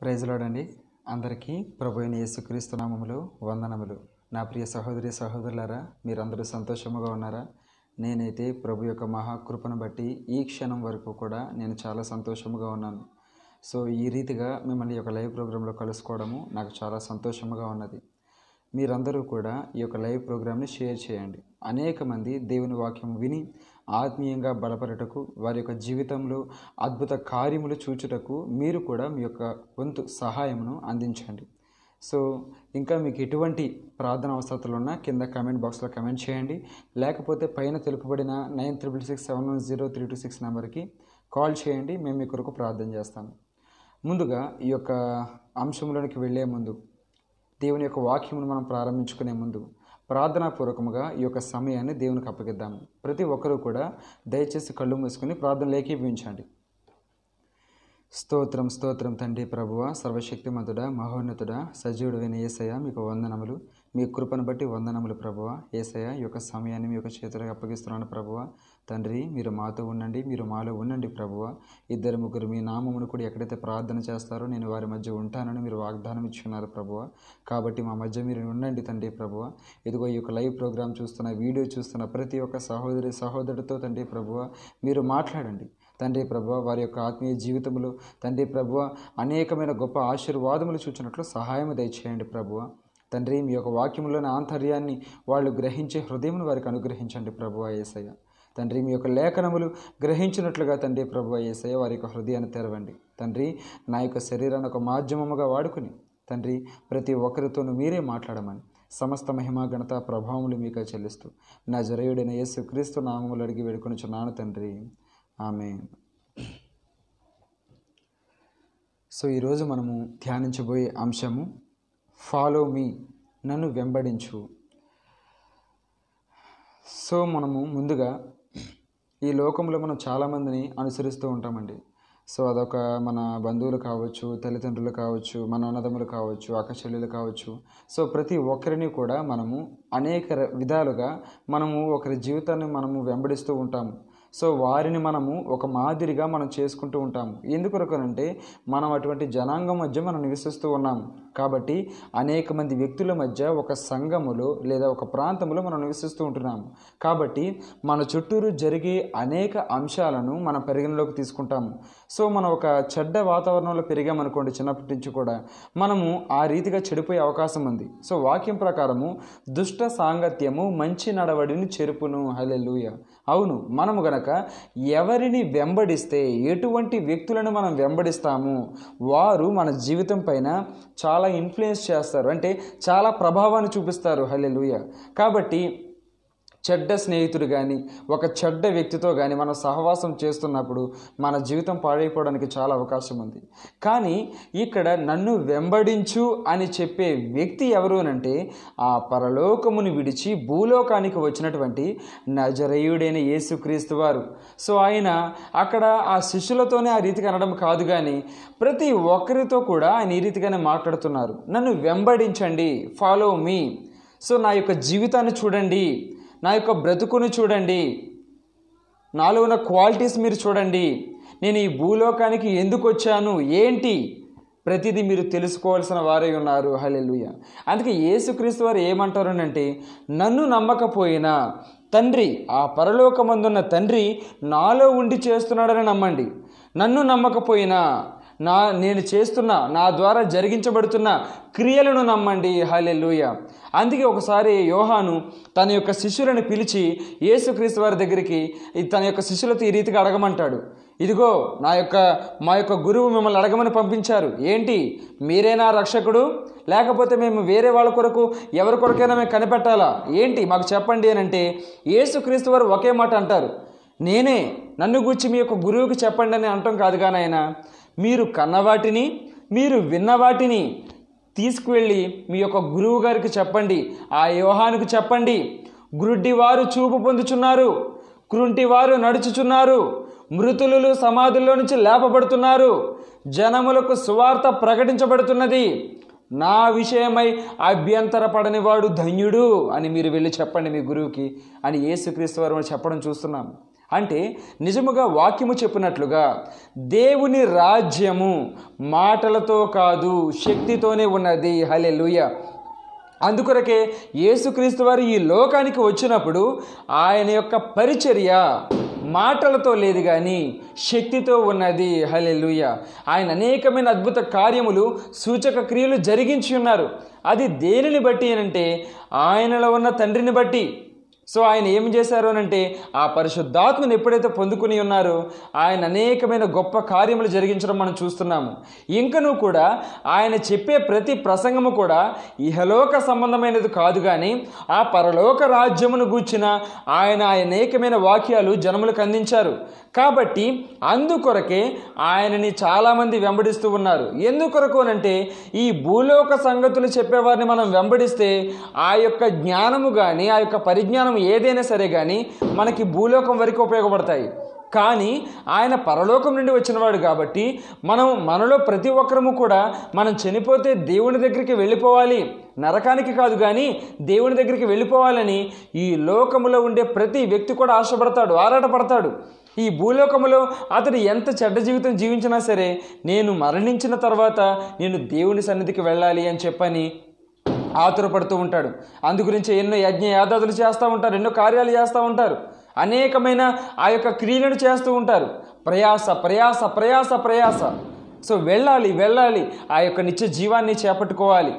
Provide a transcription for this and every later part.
ప్రైజ్లాడండి అందరికీ ప్రభు అయిన యేసుక్రీస్తు నామములు వందనములు నా ప్రియ సహోదరి సహోదరులారా మీరందరూ సంతోషముగా ఉన్నారా నేనైతే ప్రభు యొక్క మహాకృపను బట్టి ఈ క్షణం వరకు కూడా నేను చాలా సంతోషముగా ఉన్నాను సో ఈ రీతిగా మిమ్మల్ని ఈ యొక్క లైవ్ ప్రోగ్రాంలో కలుసుకోవడము నాకు చాలా సంతోషముగా ఉన్నది మీరందరూ కూడా ఈ యొక్క లైవ్ ప్రోగ్రామ్ని షేర్ చేయండి అనేక మంది దేవుని వాక్యం విని ఆత్మీయంగా బలపడటకు వారి యొక్క జీవితంలో అద్భుత కార్యములు చూచుటకు మీరు కూడా మీ యొక్క వంతు సహాయమును అందించండి సో ఇంకా మీకు ఎటువంటి ప్రార్థన అవసరతలు ఉన్నా కింద కమెంట్ బాక్స్లో కమెంట్ చేయండి లేకపోతే పైన తెలుపబడిన nine triple six seven one zero three two six నెంబర్కి కాల్ చేయండి మేము మీ కొరకు ప్రార్థన చేస్తాము ముందుగా ఈ యొక్క అంశంలోనికి వెళ్ళే ముందు దేవుని యొక్క వాక్యమును మనం ప్రారంభించుకునే ముందు ప్రార్థనాపూర్వకముగా ఈ యొక్క సమయాన్ని దేవునికి అప్పగిద్దాము ప్రతి ఒక్కరూ కూడా దయచేసి కళ్ళు మూసుకుని ప్రార్థనలు ఏకీభవించండి స్తోత్రం స్తోత్రం తండ్రి ప్రభువ సర్వశక్తిమంతుడా మహోన్నతుడా సజీవుడైన ఏసయ మీకు వందనములు మీ కృపను బట్టి వందనములు ప్రభువ ఏసయ ఈ యొక్క సమయాన్ని మీ యొక్క చేతులకు అప్పగిస్తున్నాను ప్రభువ తండ్రి మీరు మాతో ఉండండి మీరు మాలో ఉండండి ప్రభువ ఇద్దరు ముగ్గురు మీ నామమును కూడా ఎక్కడైతే ప్రార్థన చేస్తారో నేను వారి మధ్య ఉంటానని మీరు వాగ్దానం ఇచ్చున్నారు ప్రభువ కాబట్టి మా మధ్య మీరు ఉండండి తండ్రి ప్రభువ ఇదిగో ఈ యొక్క లైవ్ ప్రోగ్రామ్ చూస్తున్న వీడియో చూస్తున్న ప్రతి ఒక్క సహోదరి సహోదరుడితో తండ్రి ప్రభువ మీరు మాట్లాడండి తండ్రి ప్రభు వారి యొక్క ఆత్మీయ జీవితంలో తండ్రి ప్రభు అనేకమైన గొప్ప ఆశీర్వాదములు చూచినట్లు సహాయం దయచేయండి ప్రభువ తండ్రి మీ యొక్క వాక్యంలోని ఆంతర్యాన్ని వాళ్ళు గ్రహించే హృదయమును వారికి అనుగ్రహించండి ప్రభు ఏసయ్య తండ్రి మీ యొక్క లేఖనములు గ్రహించినట్లుగా తండ్రి ప్రభు ఏసయ్య వారి యొక్క హృదయాన్ని తెరవండి తండ్రి నా యొక్క శరీరాన్ని ఒక మాధ్యమముగా వాడుకుని తండ్రి ప్రతి ఒక్కరితోనూ మీరే మాట్లాడమని సమస్త మహిమా ఘనత ప్రభావములు మీకు చెల్లిస్తూ నా జరయుడైన యేసు క్రీస్తు నామములు అడిగి వేడుకొనిచున్నాను తండ్రి ఆమె సో ఈరోజు మనము ధ్యానించబోయే అంశము ఫాలో మీ నన్ను వెంబడించు సో మనము ముందుగా ఈ లోకంలో మనం చాలామందిని అనుసరిస్తూ ఉంటామండి సో అదొక మన బంధువులు కావచ్చు తల్లిదండ్రులు కావచ్చు మన అన్నదమ్ములు కావచ్చు అక్క చెల్లెలు కావచ్చు సో ప్రతి ఒక్కరిని కూడా మనము అనేక ర- విధాలుగా మనము ఒకరి జీవితాన్ని మనము వెంబడిస్తూ ఉంటాము సో వారిని మనము ఒక మాదిరిగా మనం చేసుకుంటూ ఉంటాము ఎందుకొరకనంటే మనం అటువంటి జనాంగం మధ్య మనం నివసిస్తూ ఉన్నాము కాబట్టి అనేక మంది వ్యక్తుల మధ్య ఒక సంఘములో లేదా ఒక ప్రాంతంలో మనం నివసిస్తూ ఉంటున్నాము కాబట్టి మన చుట్టూరు జరిగే అనేక అంశాలను మనం పరిగణలోకి తీసుకుంటాము సో మనం ఒక చెడ్డ వాతావరణంలో పెరిగామనుకోండి చిన్నప్పటి నుంచి కూడా మనము ఆ రీతిగా చెడిపోయే అవకాశం ఉంది సో వాక్యం ప్రకారము దుష్ట సాంగత్యము మంచి నడవడిని చెరుపును హలెలుయ అవును మనము గనక ఎవరిని వెంబడిస్తే ఎటువంటి వ్యక్తులను మనం వెంబడిస్తాము వారు మన జీవితం పైన చాలా ఇన్ఫ్లుయెన్స్ చేస్తారు అంటే చాలా ప్రభావాన్ని చూపిస్తారు హలెలుయ కాబట్టి చెడ్డ స్నేహితుడు కానీ ఒక చెడ్డ వ్యక్తితో కానీ మనం సహవాసం చేస్తున్నప్పుడు మన జీవితం పాడైపోవడానికి చాలా అవకాశం ఉంది కానీ ఇక్కడ నన్ను వెంబడించు అని చెప్పే వ్యక్తి ఎవరు అనంటే ఆ పరలోకముని విడిచి భూలోకానికి వచ్చినటువంటి నజరయుడైన యేసుక్రీస్తు వారు సో ఆయన అక్కడ ఆ శిష్యులతోనే ఆ రీతిగా అనడం కాదు కానీ ప్రతి ఒక్కరితో కూడా ఆయన ఈ రీతిగానే మాట్లాడుతున్నారు నన్ను వెంబడించండి ఫాలో మీ సో నా యొక్క జీవితాన్ని చూడండి నా యొక్క బ్రతుకును చూడండి నాలో ఉన్న క్వాలిటీస్ మీరు చూడండి నేను ఈ భూలోకానికి ఎందుకు వచ్చాను ఏంటి ప్రతిదీ మీరు తెలుసుకోవాల్సిన వారే ఉన్నారు హలెలుయ అందుకే యేసుక్రీస్తు వారు ఏమంటారు అంటే నన్ను నమ్మకపోయినా తండ్రి ఆ పరలోకమందున్న తండ్రి నాలో ఉండి చేస్తున్నాడని నమ్మండి నన్ను నమ్మకపోయినా నా నేను చేస్తున్న నా ద్వారా జరిగించబడుతున్న క్రియలను నమ్మండి హాలెలుయ అందుకే ఒకసారి యోహాను తన యొక్క శిష్యులను పిలిచి యేసుక్రీస్తు వారి దగ్గరికి ఈ తన యొక్క శిష్యులతో ఈ రీతిగా అడగమంటాడు ఇదిగో నా యొక్క మా యొక్క గురువు మిమ్మల్ని అడగమని పంపించారు ఏంటి మీరేనా రక్షకుడు లేకపోతే మేము వేరే వాళ్ళ కొరకు ఎవరి కొరకైనా మేము కనిపెట్టాలా ఏంటి మాకు చెప్పండి అని అంటే యేసుక్రీస్తు వారు ఒకే మాట అంటారు నేనే నన్ను గురించి మీ యొక్క గురువుకి చెప్పండి అని అంటాం కాదు కానీ ఆయన మీరు కన్నవాటిని మీరు విన్నవాటిని తీసుకువెళ్ళి మీ యొక్క గురువు గారికి చెప్పండి ఆ యోహానికి చెప్పండి గురుడ్డి వారు చూపు పొందుచున్నారు కృంటి వారు నడుచుచున్నారు మృతులు సమాధుల్లో నుంచి లేపబడుతున్నారు జనములకు సువార్త ప్రకటించబడుతున్నది నా విషయమై అభ్యంతరపడని వాడు ధన్యుడు అని మీరు వెళ్ళి చెప్పండి మీ గురువుకి అని యేసుక్రీస్తు వారు మనం చెప్పడం చూస్తున్నాం అంటే నిజముగా వాక్యము చెప్పినట్లుగా దేవుని రాజ్యము మాటలతో కాదు శక్తితోనే ఉన్నది హలెలుయ అందుకొరకే యేసుక్రీస్తు వారు ఈ లోకానికి వచ్చినప్పుడు ఆయన యొక్క పరిచర్య మాటలతో లేదు కానీ శక్తితో ఉన్నది హలెలుయ ఆయన అనేకమైన అద్భుత కార్యములు సూచక క్రియలు జరిగించి ఉన్నారు అది దేనిని బట్టి అంటే ఆయనలో ఉన్న తండ్రిని బట్టి సో ఆయన ఏం చేశారు అని అంటే ఆ పరిశుద్ధాత్మను ఎప్పుడైతే పొందుకుని ఉన్నారో ఆయన అనేకమైన గొప్ప కార్యములు జరిగించడం మనం చూస్తున్నాము ఇంకనూ కూడా ఆయన చెప్పే ప్రతి ప్రసంగము కూడా ఇహలోక సంబంధమైనది కాదు కానీ ఆ పరలోక రాజ్యమును గూర్చిన ఆయన అనేకమైన వాక్యాలు జనములకు అందించారు కాబట్టి అందుకొరకే ఆయనని చాలామంది వెంబడిస్తూ ఉన్నారు ఎందుకొరకు అనంటే ఈ భూలోక సంగతులు చెప్పేవారిని మనం వెంబడిస్తే ఆ యొక్క జ్ఞానము కానీ ఆ యొక్క పరిజ్ఞానం ఏదైనా సరే కానీ మనకి భూలోకం వరకు ఉపయోగపడతాయి కానీ ఆయన పరలోకం నుండి వచ్చినవాడు కాబట్టి మనం మనలో ప్రతి ఒక్కరము కూడా మనం చనిపోతే దేవుని దగ్గరికి వెళ్ళిపోవాలి నరకానికి కాదు కానీ దేవుని దగ్గరికి వెళ్ళిపోవాలని ఈ లోకములో ఉండే ప్రతి వ్యక్తి కూడా ఆశపడతాడు ఆరాటపడతాడు ఈ భూలోకములో అతడు ఎంత చెడ్డ జీవితం జీవించినా సరే నేను మరణించిన తర్వాత నేను దేవుని సన్నిధికి వెళ్ళాలి అని చెప్పని ఆతురపడుతూ ఉంటాడు అందుగురించి ఎన్నో యజ్ఞ యాదాదులు చేస్తూ ఉంటారు ఎన్నో కార్యాలు చేస్తూ ఉంటారు అనేకమైన ఆ యొక్క క్రియలను చేస్తూ ఉంటారు ప్రయాస ప్రయాస ప్రయాస ప్రయాస సో వెళ్ళాలి వెళ్ళాలి ఆ యొక్క నిత్య జీవాన్ని చేపట్టుకోవాలి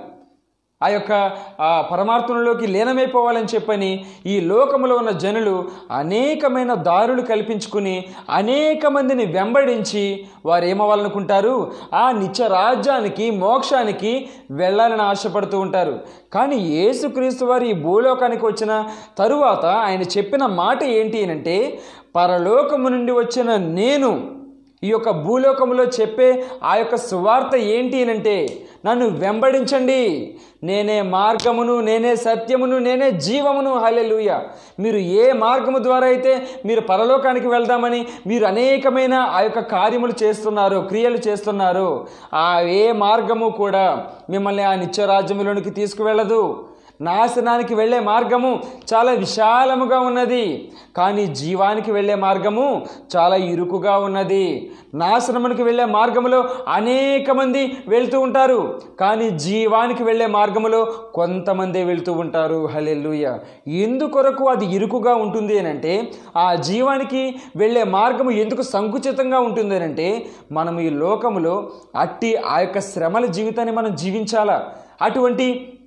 ఆ యొక్క ఆ పరమార్థంలోకి లీనమైపోవాలని చెప్పని ఈ లోకములో ఉన్న జనులు అనేకమైన దారులు కల్పించుకుని అనేక మందిని వెంబడించి వారు ఏమవ్వాలనుకుంటారు ఆ నిత్య రాజ్యానికి మోక్షానికి వెళ్ళాలని ఆశపడుతూ ఉంటారు కానీ యేసుక్రీస్తు వారు ఈ భూలోకానికి వచ్చిన తరువాత ఆయన చెప్పిన మాట ఏంటి అంటే పరలోకము నుండి వచ్చిన నేను ఈ యొక్క భూలోకంలో చెప్పే ఆ యొక్క సువార్త ఏంటి అంటే నన్ను వెంబడించండి నేనే మార్గమును నేనే సత్యమును నేనే జీవమును హలెలుయ మీరు ఏ మార్గము ద్వారా అయితే మీరు పరలోకానికి వెళ్దామని మీరు అనేకమైన ఆ యొక్క కార్యములు చేస్తున్నారు క్రియలు చేస్తున్నారు ఆ ఏ మార్గము కూడా మిమ్మల్ని ఆ నిత్యరాజ్యములోనికి తీసుకువెళ్ళదు నాశనానికి వెళ్ళే మార్గము చాలా విశాలముగా ఉన్నది కానీ జీవానికి వెళ్ళే మార్గము చాలా ఇరుకుగా ఉన్నది నాశనమునికి వెళ్ళే మార్గములో అనేక మంది వెళ్తూ ఉంటారు కానీ జీవానికి వెళ్ళే మార్గములో కొంతమంది వెళ్తూ ఉంటారు హలెల్లుయ ఎందుకొరకు అది ఇరుకుగా ఉంటుంది అని అంటే ఆ జీవానికి వెళ్ళే మార్గము ఎందుకు సంకుచితంగా ఉంటుంది అని అంటే మనం ఈ లోకములో అట్టి ఆ యొక్క శ్రమల జీవితాన్ని మనం జీవించాలా అటువంటి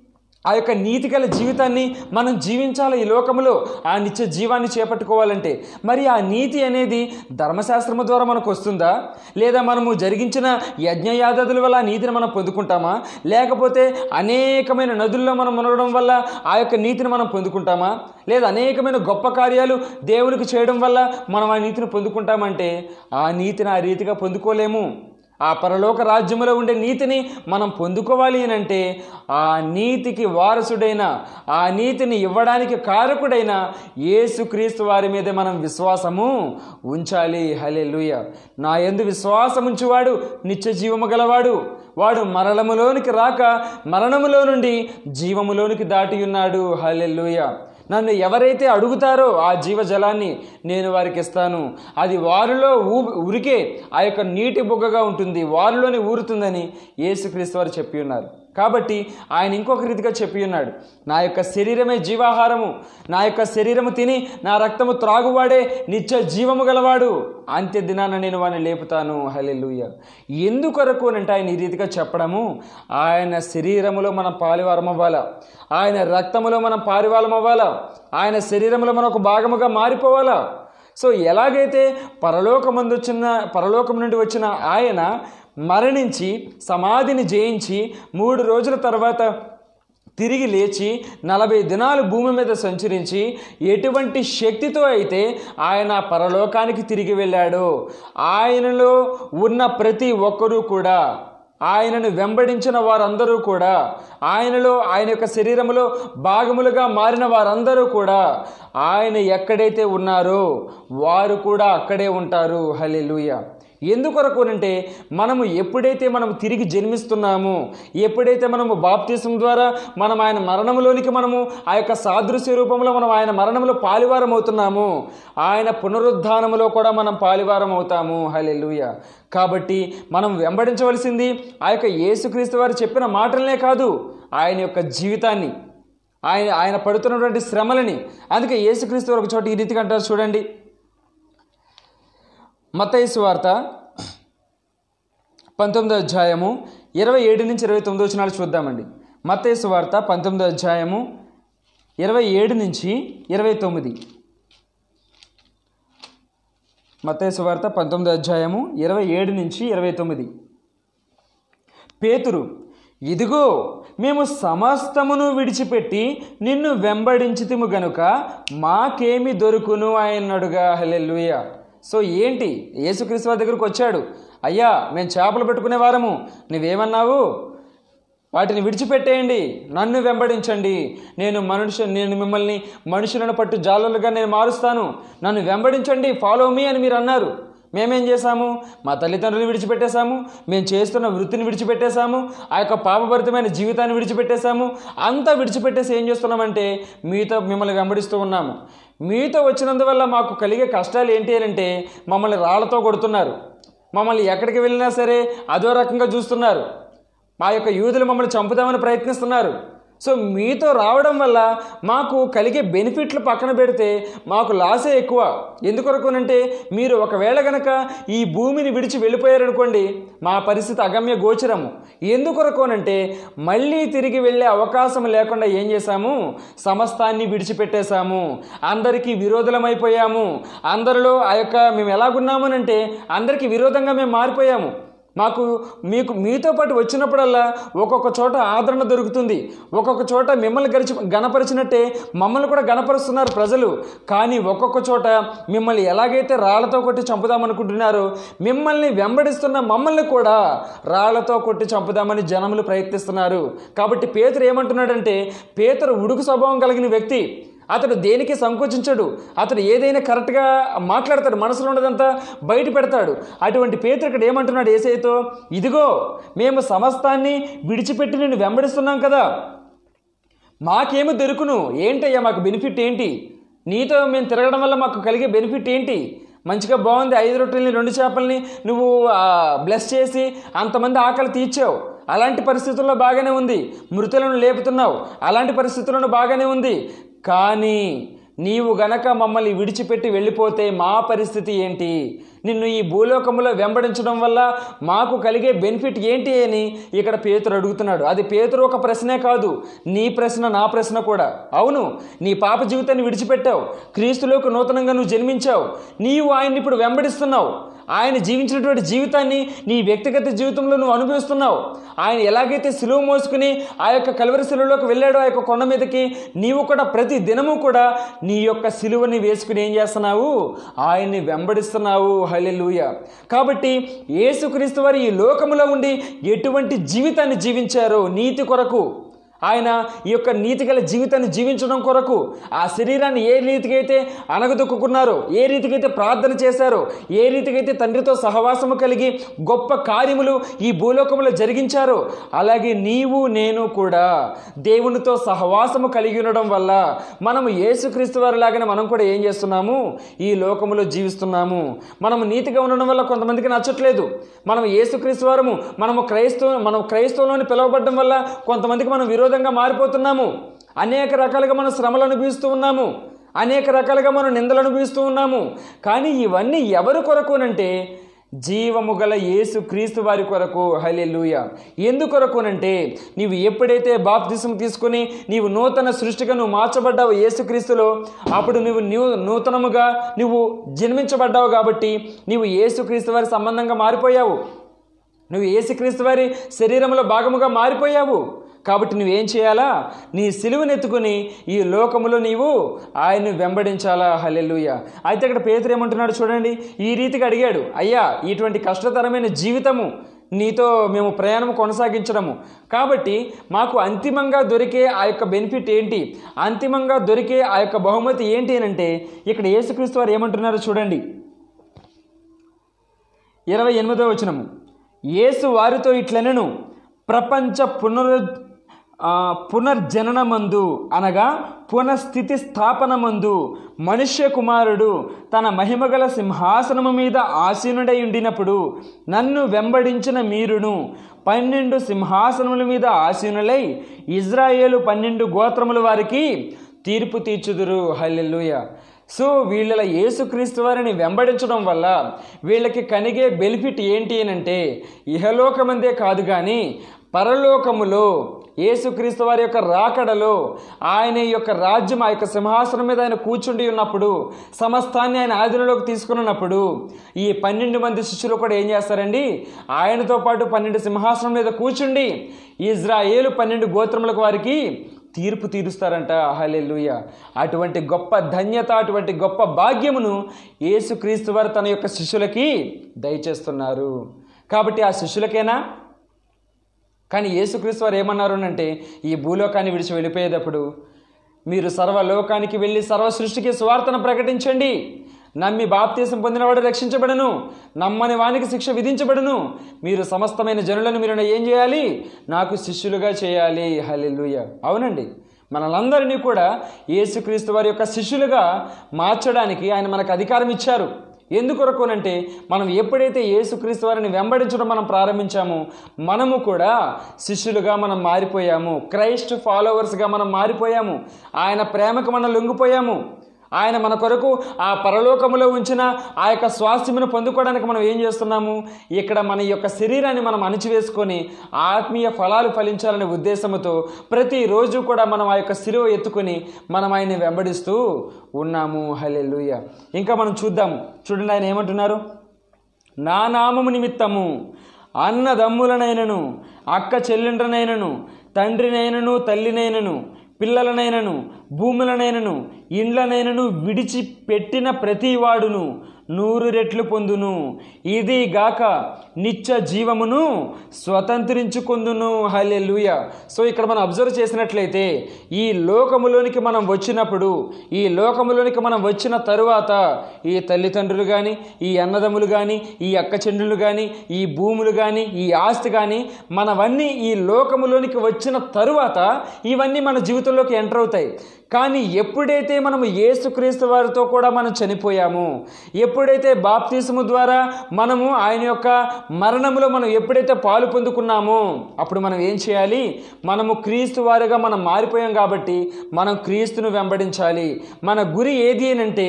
ఆ యొక్క నీతి గల జీవితాన్ని మనం జీవించాలి ఈ లోకంలో ఆ నిత్య జీవాన్ని చేపట్టుకోవాలంటే మరి ఆ నీతి అనేది ధర్మశాస్త్రము ద్వారా మనకు వస్తుందా లేదా మనము జరిగించిన యజ్ఞయాదాదుల వల్ల ఆ నీతిని మనం పొందుకుంటామా లేకపోతే అనేకమైన నదుల్లో మనం మునగడం వల్ల ఆ యొక్క నీతిని మనం పొందుకుంటామా లేదా అనేకమైన గొప్ప కార్యాలు దేవునికి చేయడం వల్ల మనం ఆ నీతిని పొందుకుంటామంటే ఆ నీతిని ఆ రీతిగా పొందుకోలేము ఆ పరలోక రాజ్యములో ఉండే నీతిని మనం పొందుకోవాలి అని అంటే ఆ నీతికి వారసుడైన ఆ నీతిని ఇవ్వడానికి కారకుడైన యేసుక్రీస్తు వారి మీద మనం విశ్వాసము ఉంచాలి హలెలుయ నా ఎందు విశ్వాసం ఉంచువాడు నిత్య జీవము గలవాడు వాడు మరణములోనికి రాక మరణములో నుండి జీవములోనికి దాటి ఉన్నాడు హలెలుయ నన్ను ఎవరైతే అడుగుతారో ఆ జీవజలాన్ని నేను వారికి ఇస్తాను అది వారిలో ఊ ఉరికే ఆ యొక్క నీటి బుగ్గగా ఉంటుంది వారిలోనే ఊరుతుందని యేసుక్రీస్తు వారు చెప్పి ఉన్నారు కాబట్టి ఆయన ఇంకొక రీతిగా చెప్పి ఉన్నాడు నా యొక్క శరీరమే జీవాహారము నా యొక్క శరీరము తిని నా రక్తము త్రాగువాడే నిత్య జీవము గలవాడు అంత్య దినాన నేను వాడిని లేపుతాను హలెలుయ ఎందుకొరకు అంటే ఆయన ఈ రీతిగా చెప్పడము ఆయన శరీరములో మనం పాలివారం అవ్వాలా ఆయన రక్తములో మనం పారివాలం అవ్వాలా ఆయన శరీరంలో మనం ఒక భాగముగా మారిపోవాలా సో ఎలాగైతే పరలోకమందు వచ్చిన పరలోకం నుండి వచ్చిన ఆయన మరణించి సమాధిని జయించి మూడు రోజుల తర్వాత తిరిగి లేచి నలభై దినాలు భూమి మీద సంచరించి ఎటువంటి శక్తితో అయితే ఆయన పరలోకానికి తిరిగి వెళ్ళాడో ఆయనలో ఉన్న ప్రతి ఒక్కరూ కూడా ఆయనను వెంబడించిన వారందరూ కూడా ఆయనలో ఆయన యొక్క శరీరములో భాగములుగా మారిన వారందరూ కూడా ఆయన ఎక్కడైతే ఉన్నారో వారు కూడా అక్కడే ఉంటారు హలెలుయ ఎందుకొరకు అంటే మనము ఎప్పుడైతే మనం తిరిగి జన్మిస్తున్నామో ఎప్పుడైతే మనము బాప్తిసం ద్వారా మనం ఆయన మరణంలోనికి మనము ఆ యొక్క సాదృశ్య రూపంలో మనం ఆయన మరణంలో పాలివారం అవుతున్నాము ఆయన పునరుద్ధానములో కూడా మనం పాలివారం అవుతాము హలెలుయ కాబట్టి మనం వెంబడించవలసింది ఆ యొక్క యేసుక్రీస్తు వారు చెప్పిన మాటలనే కాదు ఆయన యొక్క జీవితాన్ని ఆయన ఆయన పడుతున్నటువంటి శ్రమలని అందుకే యేసుక్రీస్తు వారు ఒక చోట ఈ రీతిగా అంటారు చూడండి మత్తయి వార్త పంతొమ్మిదో అధ్యాయము ఇరవై ఏడు నుంచి ఇరవై తొమ్మిది వచ్చినాలు చూద్దామండి మత్తయి వార్త పంతొమ్మిదో అధ్యాయము ఇరవై ఏడు నుంచి ఇరవై తొమ్మిది మత్తయి వార్త పంతొమ్మిదో అధ్యాయము ఇరవై ఏడు నుంచి ఇరవై తొమ్మిది పేతురు ఇదిగో మేము సమస్తమును విడిచిపెట్టి నిన్ను వెంబడించితిము గనుక మాకేమి దొరుకును ఆయన్నడుగా హలెల్లుయ సో ఏంటి యేసుక్రీస్తు వారి దగ్గరకు వచ్చాడు అయ్యా మేము చేపలు పెట్టుకునే వారము నువ్వేమన్నావు వాటిని విడిచిపెట్టేయండి నన్ను వెంబడించండి నేను మనుషు నేను మిమ్మల్ని మనుషులను పట్టు జాలలుగా నేను మారుస్తాను నన్ను వెంబడించండి ఫాలో మీ అని మీరు అన్నారు మేమేం చేశాము మా తల్లిదండ్రులు విడిచిపెట్టేశాము మేము చేస్తున్న వృత్తిని విడిచిపెట్టేశాము ఆ యొక్క పాపభరితమైన జీవితాన్ని విడిచిపెట్టేశాము అంతా విడిచిపెట్టేసి ఏం చేస్తున్నామంటే మీతో మిమ్మల్ని వెంబడిస్తూ ఉన్నాము మీతో వచ్చినందువల్ల మాకు కలిగే కష్టాలు ఏంటి అని అంటే మమ్మల్ని రాళ్లతో కొడుతున్నారు మమ్మల్ని ఎక్కడికి వెళ్ళినా సరే అదో రకంగా చూస్తున్నారు మా యొక్క యూదులు మమ్మల్ని చంపుదామని ప్రయత్నిస్తున్నారు సో మీతో రావడం వల్ల మాకు కలిగే బెనిఫిట్లు పక్కన పెడితే మాకు లాసే ఎక్కువ ఎందుకొరకునంటే మీరు ఒకవేళ గనక ఈ భూమిని విడిచి వెళ్ళిపోయారనుకోండి మా పరిస్థితి అగమ్య గోచరము ఎందుకొరకునంటే మళ్ళీ తిరిగి వెళ్ళే అవకాశం లేకుండా ఏం చేశాము సమస్తాన్ని విడిచిపెట్టేశాము అందరికీ విరోధులమైపోయాము అందరిలో ఆ యొక్క మేము ఎలాగున్నామనంటే అందరికీ విరోధంగా మేము మారిపోయాము మాకు మీకు మీతో పాటు వచ్చినప్పుడల్లా ఒక్కొక్క చోట ఆదరణ దొరుకుతుంది ఒక్కొక్క చోట మిమ్మల్ని గరిచి గణపరిచినట్టే మమ్మల్ని కూడా గణపరుస్తున్నారు ప్రజలు కానీ ఒక్కొక్క చోట మిమ్మల్ని ఎలాగైతే రాళ్లతో కొట్టి చంపుదామనుకుంటున్నారో మిమ్మల్ని వెంబడిస్తున్న మమ్మల్ని కూడా రాళ్లతో కొట్టి చంపుదామని జనములు ప్రయత్నిస్తున్నారు కాబట్టి పేతురు ఏమంటున్నాడంటే పేతురు ఉడుకు స్వభావం కలిగిన వ్యక్తి అతడు దేనికి సంకోచించడు అతడు ఏదైనా కరెక్ట్గా మాట్లాడతాడు మనసులో ఉన్నదంతా బయట పెడతాడు అటువంటి పేతురు ఇక్కడ ఏమంటున్నాడు ఏసైతో ఇదిగో మేము సమస్తాన్ని విడిచిపెట్టి నేను వెంబడిస్తున్నాం కదా మాకేమి దొరుకును ఏంటయ్యా మాకు బెనిఫిట్ ఏంటి నీతో మేము తిరగడం వల్ల మాకు కలిగే బెనిఫిట్ ఏంటి మంచిగా బాగుంది ఐదు రొట్టెల్ని రెండు చేపల్ని నువ్వు బ్లెస్ చేసి అంతమంది ఆకలి తీర్చావు అలాంటి పరిస్థితుల్లో బాగానే ఉంది మృతులను లేపుతున్నావు అలాంటి పరిస్థితులను బాగానే ఉంది కానీ నీవు గనక మమ్మల్ని విడిచిపెట్టి వెళ్ళిపోతే మా పరిస్థితి ఏంటి నిన్ను ఈ భూలోకంలో వెంబడించడం వల్ల మాకు కలిగే బెనిఫిట్ ఏంటి అని ఇక్కడ పేతురు అడుగుతున్నాడు అది పేతురు ఒక ప్రశ్నే కాదు నీ ప్రశ్న నా ప్రశ్న కూడా అవును నీ పాప జీవితాన్ని విడిచిపెట్టావు క్రీస్తులోకి నూతనంగా నువ్వు జన్మించావు నీవు ఆయన్ని ఇప్పుడు వెంబడిస్తున్నావు ఆయన జీవించినటువంటి జీవితాన్ని నీ వ్యక్తిగత జీవితంలో నువ్వు అనుభవిస్తున్నావు ఆయన ఎలాగైతే సిలువ మోసుకుని ఆ యొక్క కలవరి సిలువలోకి వెళ్ళాడో ఆ యొక్క కొండ మీదకి నీవు కూడా ప్రతి దినము కూడా నీ యొక్క సిలువని వేసుకుని ఏం చేస్తున్నావు ఆయన్ని వెంబడిస్తున్నావు హల్లెలూయ కాబట్టి యేసుక్రీస్తు వారు ఈ లోకములో ఉండి ఎటువంటి జీవితాన్ని జీవించారో నీతి కొరకు ఆయన ఈ యొక్క నీతిగల జీవితాన్ని జీవించడం కొరకు ఆ శరీరాన్ని ఏ రీతికైతే అనగదొక్కున్నారో ఏ రీతికైతే ప్రార్థన చేశారో ఏ రీతికైతే తండ్రితో సహవాసము కలిగి గొప్ప కార్యములు ఈ భూలోకంలో జరిగించారో అలాగే నీవు నేను కూడా దేవునితో సహవాసము కలిగి ఉండడం వల్ల మనము యేసుక్రీస్తు వారిలాగానే మనం కూడా ఏం చేస్తున్నాము ఈ లోకములో జీవిస్తున్నాము మనము నీతిగా ఉండడం వల్ల కొంతమందికి నచ్చట్లేదు మనం యేసుక్రీస్తు వారము మనము క్రైస్తవ మనం క్రైస్తవంలోని పిలువబడడం వల్ల కొంతమందికి మనం విరోధంగా మారిపోతున్నాము అనేక రకాలుగా మనం శ్రమలు అనుభవిస్తూ ఉన్నాము అనేక రకాలుగా మనం నిందలు అనుభవిస్తూ ఉన్నాము కానీ ఇవన్నీ ఎవరి కొరకునంటే జీవము గల యేసు క్రీస్తు వారి కొరకు హలెలుయ ఎందుకొరకునంటే నీవు ఎప్పుడైతే బాప్తిసం తీసుకుని నీవు నూతన సృష్టిగా నువ్వు మార్చబడ్డావు యేసుక్రీస్తులో అప్పుడు నువ్వు న్యూ నూతనముగా నువ్వు జన్మించబడ్డావు కాబట్టి నీవు యేసుక్రీస్తు వారి సంబంధంగా మారిపోయావు నువ్వు యేసుక్రీస్తు వారి శరీరంలో భాగముగా మారిపోయావు కాబట్టి నువ్వేం చేయాలా నీ సిలువనెత్తుకుని ఈ లోకములో నీవు ఆయన్ని వెంబడించాలా హలెలుయ అయితే ఇక్కడ పేతురు ఏమంటున్నాడు చూడండి ఈ రీతిగా అడిగాడు అయ్యా ఇటువంటి కష్టతరమైన జీవితము నీతో మేము ప్రయాణం కొనసాగించడము కాబట్టి మాకు అంతిమంగా దొరికే ఆ యొక్క బెనిఫిట్ ఏంటి అంతిమంగా దొరికే ఆ యొక్క బహుమతి ఏంటి అని అంటే ఇక్కడ యేసుక్రీస్తు వారు ఏమంటున్నారో చూడండి ఇరవై ఎనిమిదో వచనము యేసు వారితో ఇట్లనెను ప్రపంచ పునరు ఆ, పునర్జననమందు అనగా పునఃస్థితి స్థాపనమందు మనుష్య కుమారుడు తన మహిమగల సింహాసనము మీద ఆసీనుడై ఉండినప్పుడు నన్ను వెంబడించిన మీరును పన్నెండు సింహాసనముల మీద ఆసీనులై ఇజ్రాయేలు పన్నెండు గోత్రముల వారికి తీర్పు తీర్చుదురు హల్లెలూయ సో వీళ్ళ యేసుక్రీస్తు వారిని వెంబడించడం వల్ల వీళ్ళకి కనిగే బెనిఫిట్ ఏంటి అని అంటే ఇహలోకమందే కాదు కానీ పరలోకములో యేసుక్రీస్తు వారి యొక్క రాకడలో ఆయన యొక్క రాజ్యం ఆ యొక్క సింహాసనం మీద ఆయన కూర్చుండి ఉన్నప్పుడు సమస్తాన్ని ఆయన ఆధీనంలోకి తీసుకున్నప్పుడు ఈ పన్నెండు మంది శిష్యులు కూడా ఏం చేస్తారండి ఆయనతో పాటు పన్నెండు సింహాసనం మీద కూర్చుండి ఇజ్రాయేలు పన్నెండు గోత్రములకు వారికి తీర్పు తీరుస్తారంట హలెల్లుయ అటువంటి గొప్ప ధన్యత అటువంటి గొప్ప భాగ్యమును యేసుక్రీస్తు వారు తన యొక్క శిష్యులకి దయచేస్తున్నారు కాబట్టి ఆ శిష్యులకేనా కానీ యేసుక్రీస్తు వారు ఏమన్నారు అంటే ఈ భూలోకాన్ని విడిచి వెళ్ళిపోయేటప్పుడు మీరు సర్వలోకానికి వెళ్ళి సర్వ సృష్టికి స్వార్థను ప్రకటించండి నమ్మి బాప్తీసం పొందినవాడు రక్షించబడను నమ్మని వానికి శిక్ష విధించబడును మీరు సమస్తమైన జనులను మీరు ఏం చేయాలి నాకు శిష్యులుగా చేయాలి హల్లెలూయ అవునండి మనలందరినీ కూడా యేసుక్రీస్తు వారి యొక్క శిష్యులుగా మార్చడానికి ఆయన మనకు అధికారం ఇచ్చారు ఎందుకొరకునంటే మనం ఎప్పుడైతే యేసుక్రీస్తు వారిని వెంబడించడం మనం ప్రారంభించామో మనము కూడా శిష్యులుగా మనం మారిపోయాము క్రైస్ట్ ఫాలోవర్స్గా మనం మారిపోయాము ఆయన ప్రేమకు మనం లొంగిపోయాము ఆయన మన కొరకు ఆ పరలోకములో ఉంచిన ఆ యొక్క స్వాస్థ్యమును పొందుకోవడానికి మనం ఏం చేస్తున్నాము ఇక్కడ మన యొక్క శరీరాన్ని మనం అణిచివేసుకొని ఆత్మీయ ఫలాలు ఫలించాలనే ఉద్దేశంతో ప్రతిరోజు కూడా మనం ఆ యొక్క శిలువ ఎత్తుకొని మనం ఆయన్ని వెంబడిస్తూ ఉన్నాము హలెలుయ ఇంకా మనం చూద్దాము చూడండి ఆయన ఏమంటున్నారు నా నామము నిమిత్తము అన్నదమ్ములనైనను అక్క చెల్లెండ్రనైనను తండ్రినైనను తల్లినైనను పిల్లలనైనను భూములనైనను ఇండ్లనైనను విడిచి పెట్టిన ప్రతివాడును నూరు రెట్లు పొందును ఇది గాక నిత్య జీవమును స్వతంత్రించుకుందును హల్లెలూయ సో ఇక్కడ మనం అబ్జర్వ్ చేసినట్లయితే ఈ లోకములోనికి మనం వచ్చినప్పుడు ఈ లోకములోనికి మనం వచ్చిన తరువాత ఈ తల్లిదండ్రులు కానీ ఈ అన్నదమ్ములు కానీ ఈ అక్క చెండులు కానీ ఈ భూములు కానీ ఈ ఆస్తి కానీ మనవన్నీ ఈ లోకములోనికి వచ్చిన తరువాత ఇవన్నీ మన జీవితంలోకి ఎంటర్ అవుతాయి కానీ ఎప్పుడైతే మనము యేసుక్రీస్తు వారితో కూడా మనం చనిపోయామో ఎప్పుడైతే బాప్తిసము ద్వారా మనము ఆయన యొక్క మరణములో మనం ఎప్పుడైతే పాలు పొందుకున్నామో అప్పుడు మనం ఏం చేయాలి మనము క్రీస్తు వారిగా మనం మారిపోయాం కాబట్టి మనం క్రీస్తును వెంబడించాలి మన గురి ఏది అంటే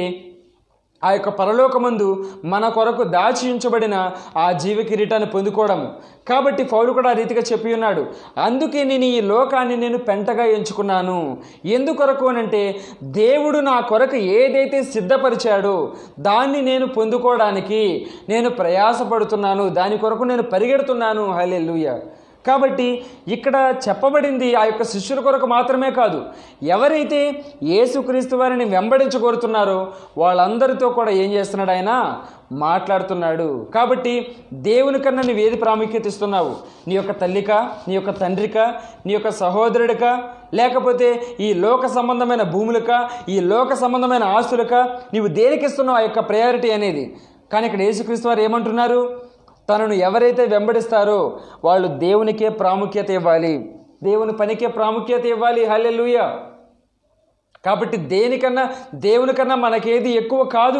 ఆ యొక్క పరలోకమందు మన కొరకు దాచి ఉంచబడిన ఆ జీవ కిరీటాన్ని పొందుకోవడం కాబట్టి పౌలు కూడా ఆ రీతిగా చెప్పి ఉన్నాడు అందుకే నేను ఈ లోకాన్ని నేను పెంటగా ఎంచుకున్నాను ఎందుకొరకు అనంటే దేవుడు నా కొరకు ఏదైతే సిద్ధపరిచాడో దాన్ని నేను పొందుకోవడానికి నేను ప్రయాసపడుతున్నాను దాని కొరకు నేను పరిగెడుతున్నాను హలెల్లుయ కాబట్టి ఇక్కడ చెప్పబడింది ఆ యొక్క శిష్యుల కొరకు మాత్రమే కాదు ఎవరైతే యేసుక్రీస్తు వారిని వెంబడించగోరుతున్నారో వాళ్ళందరితో కూడా ఏం చేస్తున్నాడు ఆయన మాట్లాడుతున్నాడు కాబట్టి దేవుని కన్నా నువ్వు ఏది ప్రాముఖ్యత ఇస్తున్నావు నీ యొక్క తల్లిక నీ యొక్క తండ్రిక నీ యొక్క సహోదరుడిక లేకపోతే ఈ లోక సంబంధమైన భూములక ఈ లోక సంబంధమైన ఆస్తులక నీవు దేనికి ఇస్తున్నావు ఆ యొక్క ప్రయారిటీ అనేది కానీ ఇక్కడ యేసుక్రీస్తు వారు ఏమంటున్నారు తనను ఎవరైతే వెంబడిస్తారో వాళ్ళు దేవునికే ప్రాముఖ్యత ఇవ్వాలి దేవుని పనికే ప్రాముఖ్యత ఇవ్వాలి హల్లెలూయ కాబట్టి దేనికన్నా దేవునికన్నా మనకేది ఎక్కువ కాదు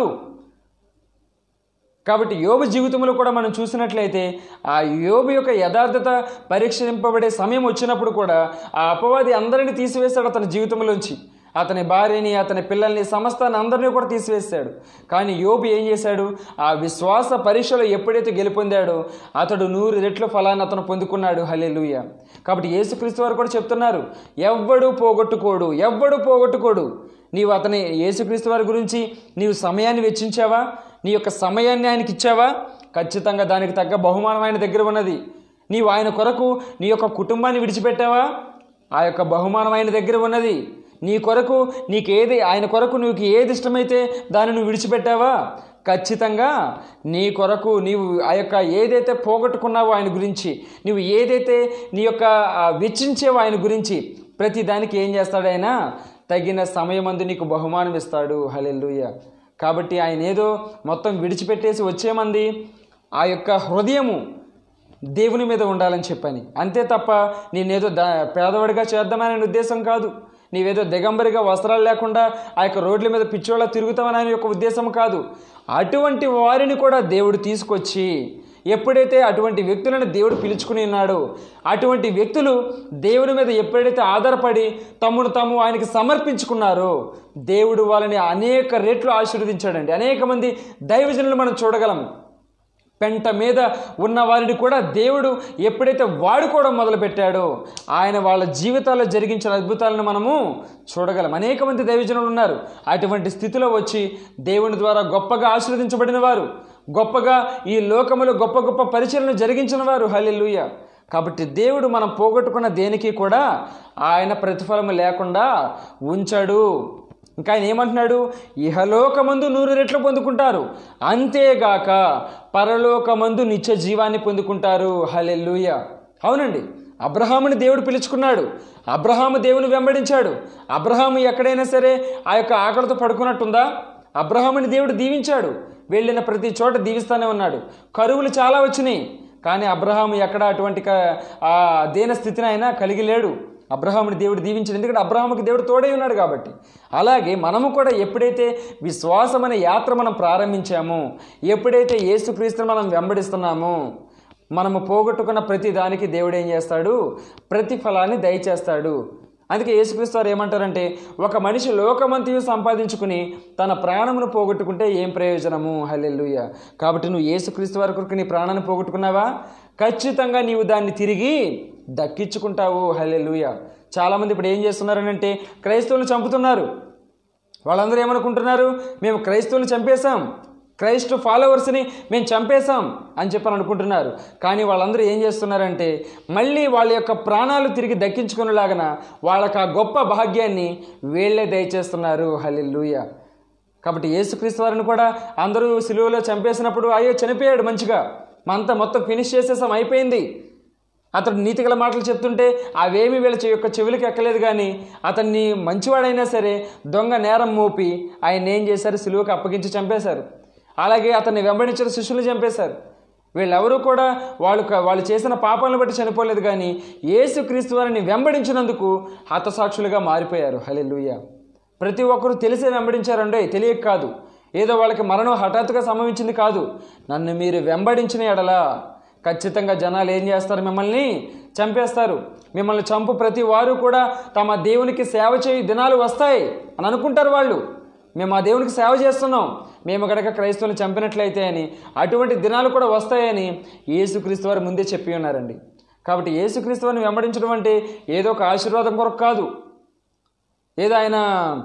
కాబట్టి యోబు జీవితంలో కూడా మనం చూసినట్లయితే ఆ యోబు యొక్క యథార్థత పరీక్షింపబడే సమయం వచ్చినప్పుడు కూడా ఆ అపవాది అందరినీ తీసివేశాడు అతని జీవితంలోంచి అతని భార్యని అతని పిల్లల్ని సమస్తాన్ని అందరినీ కూడా తీసివేశాడు కానీ యోబు ఏం చేశాడు ఆ విశ్వాస పరీక్షలో ఎప్పుడైతే గెలుపొందాడో అతడు నూరు రెట్ల ఫలాన్ని అతను పొందుకున్నాడు హలెలుయ కాబట్టి యేసుక్రీస్తు వారు కూడా చెప్తున్నారు ఎవ్వడు పోగొట్టుకోడు ఎవ్వడు పోగొట్టుకోడు నీవు అతని యేసుక్రీస్తు వారి గురించి నీవు సమయాన్ని వెచ్చించావా నీ యొక్క సమయాన్ని ఆయనకి ఇచ్చావా ఖచ్చితంగా దానికి తగ్గ బహుమానం ఆయన దగ్గర ఉన్నది నీవు ఆయన కొరకు నీ యొక్క కుటుంబాన్ని విడిచిపెట్టావా ఆ యొక్క బహుమానం ఆయన దగ్గర ఉన్నది నీ కొరకు నీకు ఏది ఆయన కొరకు నీకు ఏది ఇష్టమైతే దాన్ని నువ్వు విడిచిపెట్టావా ఖచ్చితంగా నీ కొరకు నీవు ఆ యొక్క ఏదైతే పోగొట్టుకున్నావో ఆయన గురించి నువ్వు ఏదైతే నీ యొక్క ఆ, వెచ్చించేవో ఆయన గురించి ప్రతి దానికి ఏం చేస్తాడు ఆయన తగిన సమయమందు నీకు బహుమానం ఇస్తాడు హలెల్లుయ కాబట్టి ఆయన ఏదో మొత్తం విడిచిపెట్టేసి వచ్చేమంది ఆ యొక్క హృదయము దేవుని మీద ఉండాలని చెప్పని అంతే తప్ప నేనేదో దా పేదవాడిగా చేద్దామనే ఉద్దేశం కాదు నీవేదో దిగంబరిగా వస్త్రాలు లేకుండా ఆ యొక్క రోడ్ల మీద పిచ్చోళ్ళ తిరుగుతామని ఆయన యొక్క ఉద్దేశం కాదు అటువంటి వారిని కూడా దేవుడు తీసుకొచ్చి ఎప్పుడైతే అటువంటి వ్యక్తులను దేవుడు పిలుచుకుని ఉన్నాడో అటువంటి వ్యక్తులు దేవుని మీద ఎప్పుడైతే ఆధారపడి తమను తాము ఆయనకి సమర్పించుకున్నారో దేవుడు వాళ్ళని అనేక రెట్లు ఆశీర్వదించాడండి అనేక మంది దైవజనులు మనం చూడగలం పెంట మీద ఉన్న వారిని కూడా దేవుడు ఎప్పుడైతే వాడుకోవడం మొదలుపెట్టాడో ఆయన వాళ్ళ జీవితాల్లో జరిగించిన అద్భుతాలను మనము చూడగలం అనేక మంది దైవజనులు ఉన్నారు అటువంటి స్థితిలో వచ్చి దేవుని ద్వారా గొప్పగా ఆశీర్వదించబడిన వారు గొప్పగా ఈ లోకములో గొప్ప గొప్ప పరిచయలను జరిగించిన వారు హల్లెలూయ కాబట్టి దేవుడు మనం పోగొట్టుకున్న దేనికి కూడా ఆయన ప్రతిఫలము లేకుండా ఉంచాడు ఇంకా ఆయన ఏమంటున్నాడు ఇహలోకమందు నూరు రెట్లు పొందుకుంటారు అంతేగాక పరలోకమందు నిత్య జీవాన్ని పొందుకుంటారు హలెల్లుయ అవునండి అబ్రహాముని దేవుడు పిలుచుకున్నాడు అబ్రహాము దేవుని వెంబడించాడు అబ్రహాము ఎక్కడైనా సరే ఆ యొక్క ఆకలితో పడుకున్నట్టుందా అబ్రహాముని దేవుడు దీవించాడు వెళ్ళిన ప్రతి చోట దీవిస్తానే ఉన్నాడు కరువులు చాలా వచ్చినాయి కానీ అబ్రహాము ఎక్కడ అటువంటి క- ఆ దేన స్థితిని అయినా కలిగి లేడు అబ్రహాముని దేవుడు దీవించాడు ఎందుకంటే అబ్రహాముకి దేవుడు తోడై ఉన్నాడు కాబట్టి అలాగే మనము కూడా ఎప్పుడైతే విశ్వాసం అనే యాత్ర మనం ప్రారంభించామో ఎప్పుడైతే యేసుక్రీస్తుని మనం వెంబడిస్తున్నామో మనము పోగొట్టుకున్న ప్రతి దానికి దేవుడు ఏం చేస్తాడు ప్రతిఫలాన్ని దయచేస్తాడు అందుకే యేసుక్రీస్తు వారు ఏమంటారంటే ఒక మనిషి లోకమంతయు సంపాదించుకుని తన ప్రాణమును పోగొట్టుకుంటే ఏం ప్రయోజనము హల్లెలూయ కాబట్టి నువ్వు యేసుక్రీస్తు వారి కొరకు నీ ప్రాణాన్ని పోగొట్టుకున్నావా ఖచ్చితంగా నీవు దాన్ని తిరిగి దక్కించుకుంటావు హల్లెలూయ చాలామంది ఇప్పుడు ఏం చేస్తున్నారనంటే క్రైస్తవులు చంపుతున్నారు వాళ్ళందరూ ఏమనుకుంటున్నారు మేము క్రైస్తవుని చంపేశాం క్రైస్ట్ ఫాలోవర్స్ని మేము చంపేశాం అని చెప్పని అనుకుంటున్నారు కానీ వాళ్ళందరూ ఏం చేస్తున్నారంటే మళ్ళీ వాళ్ళ యొక్క ప్రాణాలు తిరిగి దక్కించుకునేలాగన వాళ్ళకి ఆ గొప్ప భాగ్యాన్ని వీళ్ళే దయచేస్తున్నారు హల్లెలూయ కాబట్టి యేసుక్రీస్తు వారిని కూడా అందరూ సిలువలో చంపేసినప్పుడు అయ్యో చనిపోయాడు మంచిగా అంతా మొత్తం ఫినిష్ చేసేసాం అయిపోయింది అతడు నీతిగల మాటలు చెప్తుంటే అవేమి వీళ్ళ చె- యొక్క చెవులకి ఎక్కలేదు కానీ అతన్ని మంచివాడైనా సరే దొంగ నేరం మోపి ఆయన ఏం చేశారు సిలువకి అప్పగించి చంపేశారు అలాగే అతన్ని వెంబడించిన శిష్యులు చంపేశారు వీళ్ళెవరూ కూడా వాళ్ళు క- వాళ్ళు చేసిన పాపాలను బట్టి చనిపోలేదు కానీ యేసుక్రీస్తు వారిని వెంబడించినందుకు హతసాక్షులుగా మారిపోయారు హల్లెలూయా ప్రతి ఒక్కరూ తెలిసే వెంబడించారండే తెలియక కాదు ఏదో వాళ్ళకి మరణం హఠాత్తుగా సంభవించింది కాదు నన్ను మీరు వెంబడించిన ఎడలా ఖచ్చితంగా జనాలు ఏం చేస్తారు మిమ్మల్ని చంపేస్తారు మిమ్మల్ని చంపు ప్రతి వారు కూడా తమ దేవునికి సేవ చేయి దినాలు వస్తాయి అని అనుకుంటారు వాళ్ళు మేము ఆ దేవునికి సేవ చేస్తున్నాం మేము గనక క్రైస్తవుని చంపినట్లయితే అని అటువంటి దినాలు కూడా వస్తాయని యేసుక్రీస్తు వారు ముందే చెప్పి ఉన్నారండి కాబట్టి యేసుక్రీస్తు వారిని వెంబడించడం అంటే ఏదో ఒక ఆశీర్వాదం కొరకు కాదు ఏదో ఆయన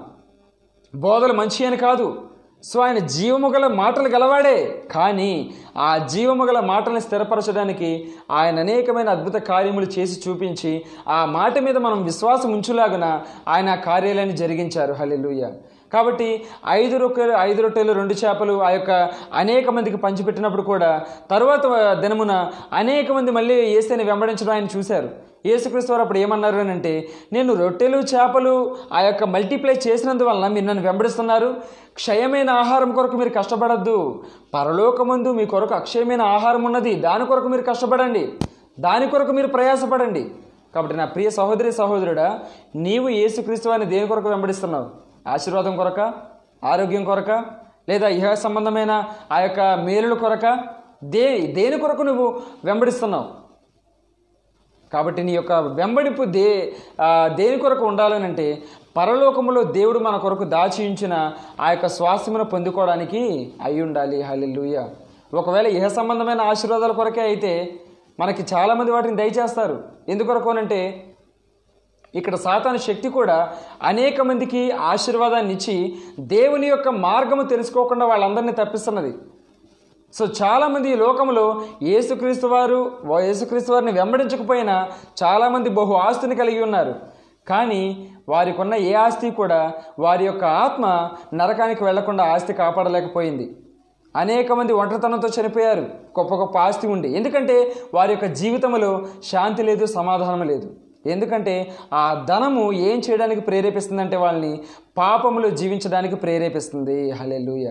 బోధలు మంచి అని కాదు సో ఆయన జీవము గల మాటలు గలవాడే కానీ ఆ జీవము గల మాటల్ని స్థిరపరచడానికి ఆయన అనేకమైన అద్భుత కార్యములు చేసి చూపించి ఆ మాట మీద మనం విశ్వాసం ఉంచులాగున ఆయన ఆ కార్యాలయాన్ని జరిగించారు హల్లెలూయ కాబట్టి ఐదు రొట్టెలు ఐదు రొట్టెలు రెండు చేపలు ఆ యొక్క అనేక మందికి పంచిపెట్టినప్పుడు కూడా తరువాత దినమున అనేక మంది మళ్ళీ ఏసైని వెంబడించడం ఆయన చూశారు యేసుక్రీస్తు వారు అప్పుడు ఏమన్నారు అని అంటే నేను రొట్టెలు చేపలు ఆ యొక్క మల్టిప్లై చేసినందువలన మీరు నన్ను వెంబడిస్తున్నారు క్షయమైన ఆహారం కొరకు మీరు కష్టపడద్దు పరలోకమందు మీ కొరకు అక్షయమైన ఆహారం ఉన్నది దాని కొరకు మీరు కష్టపడండి దాని కొరకు మీరు ప్రయాసపడండి కాబట్టి నా ప్రియ సహోదరి సహోదరుడా నీవు యేసుక్రీస్తు వారిని దేని కొరకు వెంబడిస్తున్నావు ఆశీర్వాదం కొరక ఆరోగ్యం కొరక లేదా ఇహ సంబంధమైన ఆ యొక్క మేలుల కొరక దే దేని కొరకు నువ్వు వెంబడిస్తున్నావు కాబట్టి నీ యొక్క వెంబడింపు దే ఆ, దేని కొరకు ఉండాలని అంటే పరలోకములో దేవుడు మన కొరకు దాచి ఉంచిన ఆ యొక్క స్వాస్థ్యమును పొందుకోవడానికి అయి ఉండాలి హల్లెలూయ ఒకవేళ ఇహ సంబంధమైన ఆశీర్వాదాల కొరకే అయితే మనకి చాలామంది వాటిని దయచేస్తారు ఎందుకొరకు అనంటే ఇక్కడ సాతాను శక్తి కూడా అనేక మందికి ఆశీర్వాదాన్ని ఇచ్చి దేవుని యొక్క మార్గము తెలుసుకోకుండా వాళ్ళందరినీ తప్పిస్తున్నది సో చాలామంది ఈ లోకంలో యేసుక్రీస్తు వారు వా- యేసుక్రీస్తు వారిని వెంబడించకపోయినా చాలామంది బహు ఆస్తిని కలిగి ఉన్నారు కానీ వారికి ఉన్న ఏ ఆస్తి కూడా వారి యొక్క ఆత్మ నరకానికి వెళ్లకుండా ఆస్తి కాపాడలేకపోయింది అనేక మంది ఒంటరితనంతో చనిపోయారు గొప్ప గొప్ప ఆస్తి ఉండి ఎందుకంటే వారి యొక్క జీవితంలో శాంతి లేదు సమాధానం లేదు ఎందుకంటే ఆ ధనము ఏం చేయడానికి ప్రేరేపిస్తుందంటే వాళ్ళని పాపములో జీవించడానికి ప్రేరేపిస్తుంది హలెలుయ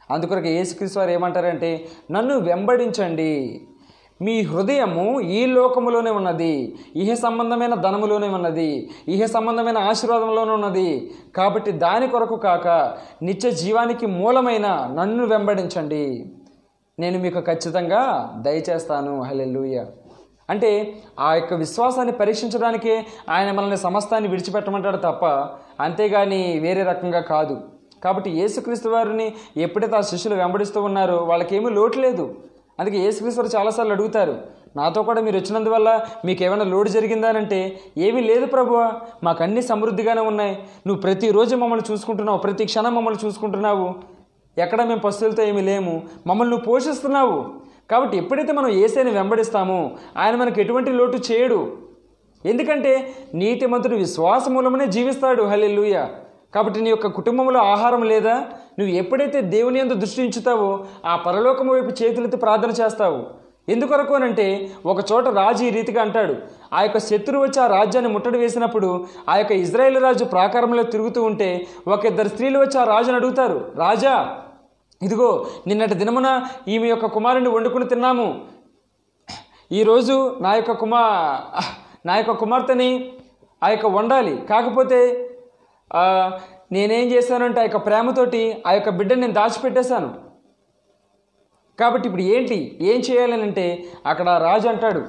అందుకొరకు యేసుక్రీస్తు వారు ఏమంటారంటే నన్ను వెంబడించండి మీ హృదయము ఈ లోకములోనే ఉన్నది ఇహ సంబంధమైన ధనములోనే ఉన్నది ఇహ సంబంధమైన ఆశీర్వాదంలోనే ఉన్నది కాబట్టి దాని కొరకు కాక నిత్య జీవానికి మూలమైన నన్ను వెంబడించండి నేను మీకు ఖచ్చితంగా దయచేస్తాను హల్లెలూయ అంటే ఆ యొక్క విశ్వాసాన్ని పరీక్షించడానికే ఆయన మనల్ని సమస్తాన్ని విడిచిపెట్టమంటాడు తప్ప అంతేగాని వేరే రకంగా కాదు కాబట్టి యేసుక్రీస్తు వారిని ఎప్పుడైతే ఆ శిష్యులు వెంబడిస్తూ ఉన్నారో వాళ్ళకేమీ లోటు లేదు అందుకే యేసుక్రీస్తు వారు చాలాసార్లు అడుగుతారు నాతో కూడా మీరు వచ్చినందువల్ల మీకు ఏమైనా లోటు జరిగిందానంటే ఏమీ లేదు ప్రభువా మాకు అన్ని సమృద్ధిగానే ఉన్నాయి నువ్వు ప్రతిరోజు మమ్మల్ని చూసుకుంటున్నావు ప్రతి క్షణం మమ్మల్ని చూసుకుంటున్నావు ఎక్కడ మేము పస్తులతో ఏమీ లేము మమ్మల్ని నువ్వు పోషిస్తున్నావు కాబట్టి ఎప్పుడైతే మనం ఏసైని వెంబడిస్తామో ఆయన మనకు ఎటువంటి లోటు చేయడు ఎందుకంటే నీతిమంతుడు విశ్వాస మూలమనే జీవిస్తాడు హల్లెలూయ కాబట్టి నీ యొక్క కుటుంబంలో ఆహారం లేదా నువ్వు ఎప్పుడైతే దేవుని యందు దృష్టి ఉంచుతావో ఆ పరలోకం వైపు చేతులెత్తి ప్రార్థన చేస్తావు ఎందుకొరకు అనంటే ఒక చోట రాజు ఈ రీతిగా అంటాడు ఆ యొక్క శత్రువు వచ్చి ఆ రాజ్యాన్ని ముట్టడి వేసినప్పుడు ఆ యొక్క ఇజ్రాయేల్ రాజు ప్రాకారంలో తిరుగుతూ ఉంటే ఒక ఇద్దరు స్త్రీలు వచ్చి ఆ రాజుని అడుగుతారు రాజా ఇదిగో నిన్నటి దినమున ఈమె యొక్క కుమారుని వండుకుని తిన్నాము ఈరోజు నా యొక్క కుమా నా యొక్క కుమార్తెని ఆ యొక్క వండాలి కాకపోతే ఆ, నేనేం చేశానంటే ఆ యొక్క ప్రేమతోటి ఆ యొక్క బిడ్డని నేను దాచిపెట్టేశాను కాబట్టి ఇప్పుడు ఏంటి ఏం చేయాలని అంటే అక్కడ రాజు అంటాడు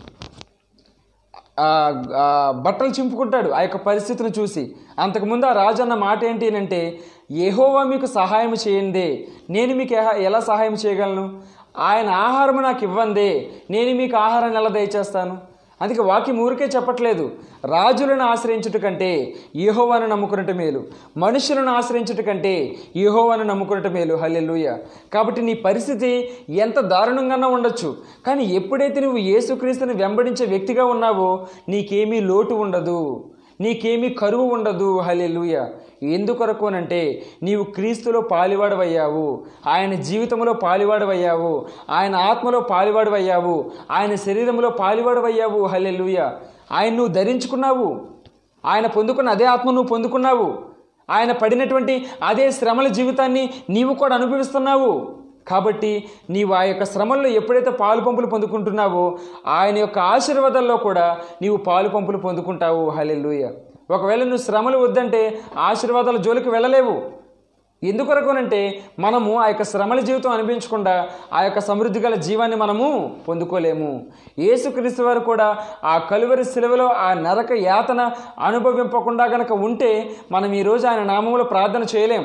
ఆ, ఆ, బట్టలు చింపుకుంటాడు ఆ యొక్క పరిస్థితిని చూసి అంతకుముందు ఆ రాజు అన్న మాట ఏంటి అంటే ఏహోవా మీకు సహాయం చేయందే నేను మీకు ఎహ- ఎలా సహాయం చేయగలను ఆయన ఆహారం నాకు ఇవ్వందే నేను మీకు ఆహారాన్ని ఎలా దయచేస్తాను అందుకే వాక్యం ఊరికే చెప్పట్లేదు రాజులను ఆశ్రయించుట కంటే యెహోవాను నమ్ముకున్నట్టు మేలు మనుషులను ఆశ్రయించుట కంటే యెహోవాను నమ్ముకున్నట్టు మేలు హల్లెలూయ కాబట్టి నీ పరిస్థితి ఎంత దారుణంగానే ఉండొచ్చు కానీ ఎప్పుడైతే నువ్వు యేసుక్రీస్తుని వెంబడించే వ్యక్తిగా ఉన్నావో నీకేమీ లోటు ఉండదు నీకేమీ కరువు ఉండదు హల్లెలూయ ఎందుకొరకు అనంటే నీవు క్రీస్తులో పాలివాడవయ్యావు ఆయన జీవితంలో పాలివాడవయ్యావు ఆయన ఆత్మలో పాలివాడవయ్యావు ఆయన శరీరంలో పాలివాడవయ్యావు హల్లెలూయ ఆయన నువ్వు ధరించుకున్నావు ఆయన పొందుకున్న అదే ఆత్మ నువ్వు పొందుకున్నావు ఆయన పడినటువంటి అదే శ్రమల జీవితాన్ని నీవు కూడా అనుభవిస్తున్నావు కాబట్టి నీవు ఆ యొక్క శ్రమల్లో ఎప్పుడైతే పాలు పంపులు పొందుకుంటున్నావో ఆయన యొక్క ఆశీర్వాదాల్లో కూడా నీవు పాలు పంపులు పొందుకుంటావు హల్లెలూయ ఒకవేళ నువ్వు శ్రమలు వద్దంటే ఆశీర్వాదాల జోలికి వెళ్ళలేవు ఎందుకొరకునంటే మనము ఆ యొక్క శ్రమల జీవితం అనిపించకుండా ఆ యొక్క సమృద్ధి గల జీవాన్ని మనము పొందుకోలేము యేసుక్రీస్తు వారు కూడా ఆ కలువరి శిలువలో ఆ నరక యాతన అనుభవింపకుండా గనక ఉంటే మనం ఈరోజు ఆయన నామములో ప్రార్థన చేయలేం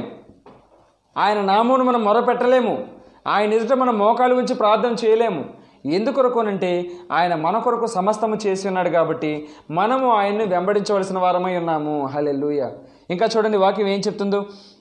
ఆయన నామమును మనం మొరపెట్టలేము ఆయన ఎదుట మనం మోకాలు ఉంచి ప్రార్థన చేయలేము ఎందుకొరకునంటే ఆయన మన కొరకు సమస్తము చేసి ఉన్నాడు కాబట్టి మనము ఆయన్ని వెంబడించవలసిన వారమై ఉన్నాము హల్లెలూయ ఇంకా చూడండి వాక్యం ఏం చెప్తుందో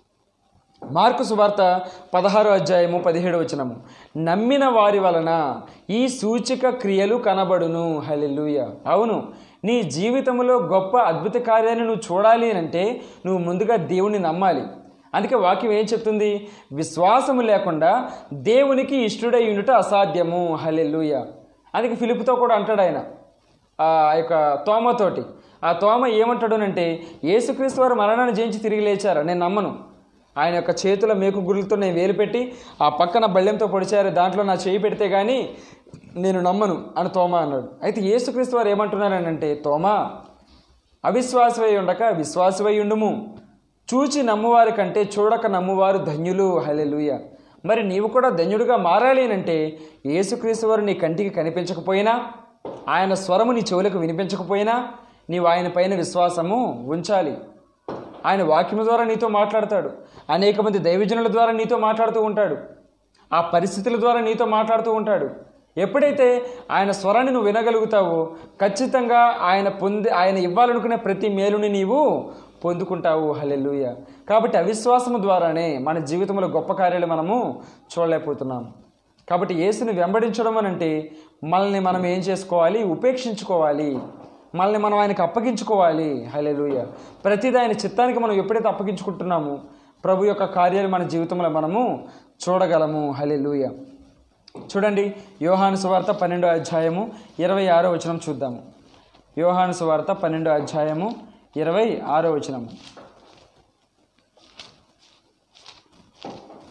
మార్కు సువార్త పదహారో అధ్యాయము పదిహేడు వచనము నమ్మిన వారి వలన ఈ సూచిక క్రియలు కనబడును హల్లెలూయ అవును నీ జీవితంలో గొప్ప అద్భుత కార్యాన్ని నువ్వు చూడాలి అంటే నువ్వు ముందుగా దేవుని నమ్మాలి అందుకే వాక్యం ఏం చెప్తుంది విశ్వాసము లేకుండా దేవునికి ఇష్టడై ఉండుట అసాధ్యము హల్లెలూయ అందుకే ఫిలిప్తో కూడా అంటాడు ఆయన ఆ యొక్క తోమతోటి ఆ తోమ ఏమంటాడునంటే యేసుక్రీస్తు వారు మరణాన్ని జయించి తిరిగి లేచారు నేను నమ్మను ఆయన యొక్క చేతుల మేకు గురులతో నేను వేలు పెట్టి ఆ పక్కన బళ్ళెంతో పొడిచారు దాంట్లో నా చేయి పెడితే కానీ నేను నమ్మను అని తోమా అన్నాడు అయితే యేసుక్రీస్తు వారు ఏమంటున్నారనంటే తోమా అవిశ్వాసమై ఉండక విశ్వాసమై ఉండుము చూచి నమ్మువారి కంటే చూడక నమ్మువారు ధన్యులు హలెలుయ మరి నీవు కూడా ధన్యుడిగా మారాలి అంటే యేసుక్రీస్తు వారు నీ కంటికి కనిపించకపోయినా ఆయన స్వరము నీ చెవులకు వినిపించకపోయినా నీవు ఆయన పైన విశ్వాసము ఉంచాలి ఆయన వాక్యము ద్వారా నీతో మాట్లాడతాడు అనేక మంది దైవజనుల ద్వారా నీతో మాట్లాడుతూ ఉంటాడు ఆ పరిస్థితుల ద్వారా నీతో మాట్లాడుతూ ఉంటాడు ఎప్పుడైతే ఆయన స్వరాన్ని నువ్వు వినగలుగుతావో ఖచ్చితంగా ఆయన పొంది ఆయన ఇవ్వాలనుకునే ప్రతి మేలుని నీవు పొందుకుంటావు హలెలుయ కాబట్టి అవిశ్వాసము ద్వారానే మన జీవితంలో గొప్ప కార్యాలు మనము చూడలేకపోతున్నాం కాబట్టి యేసుని వెంబడించడం అని అంటే మనల్ని మనం ఏం చేసుకోవాలి ఉపేక్షించుకోవాలి మనల్ని మనం ఆయనకు అప్పగించుకోవాలి హలెలుయ ప్రతిదీ ఆయన చిత్తానికి మనం ఎప్పుడైతే అప్పగించుకుంటున్నామో ప్రభు యొక్క కార్యాలు మన జీవితంలో మనము చూడగలము హలెలుయ చూడండి యోహాను సువార్త పన్నెండో అధ్యాయము ఇరవై ఆరో వచనం చూద్దాము యోహాను సువార్త పన్నెండో అధ్యాయము ఇరవై ఆరో వచనము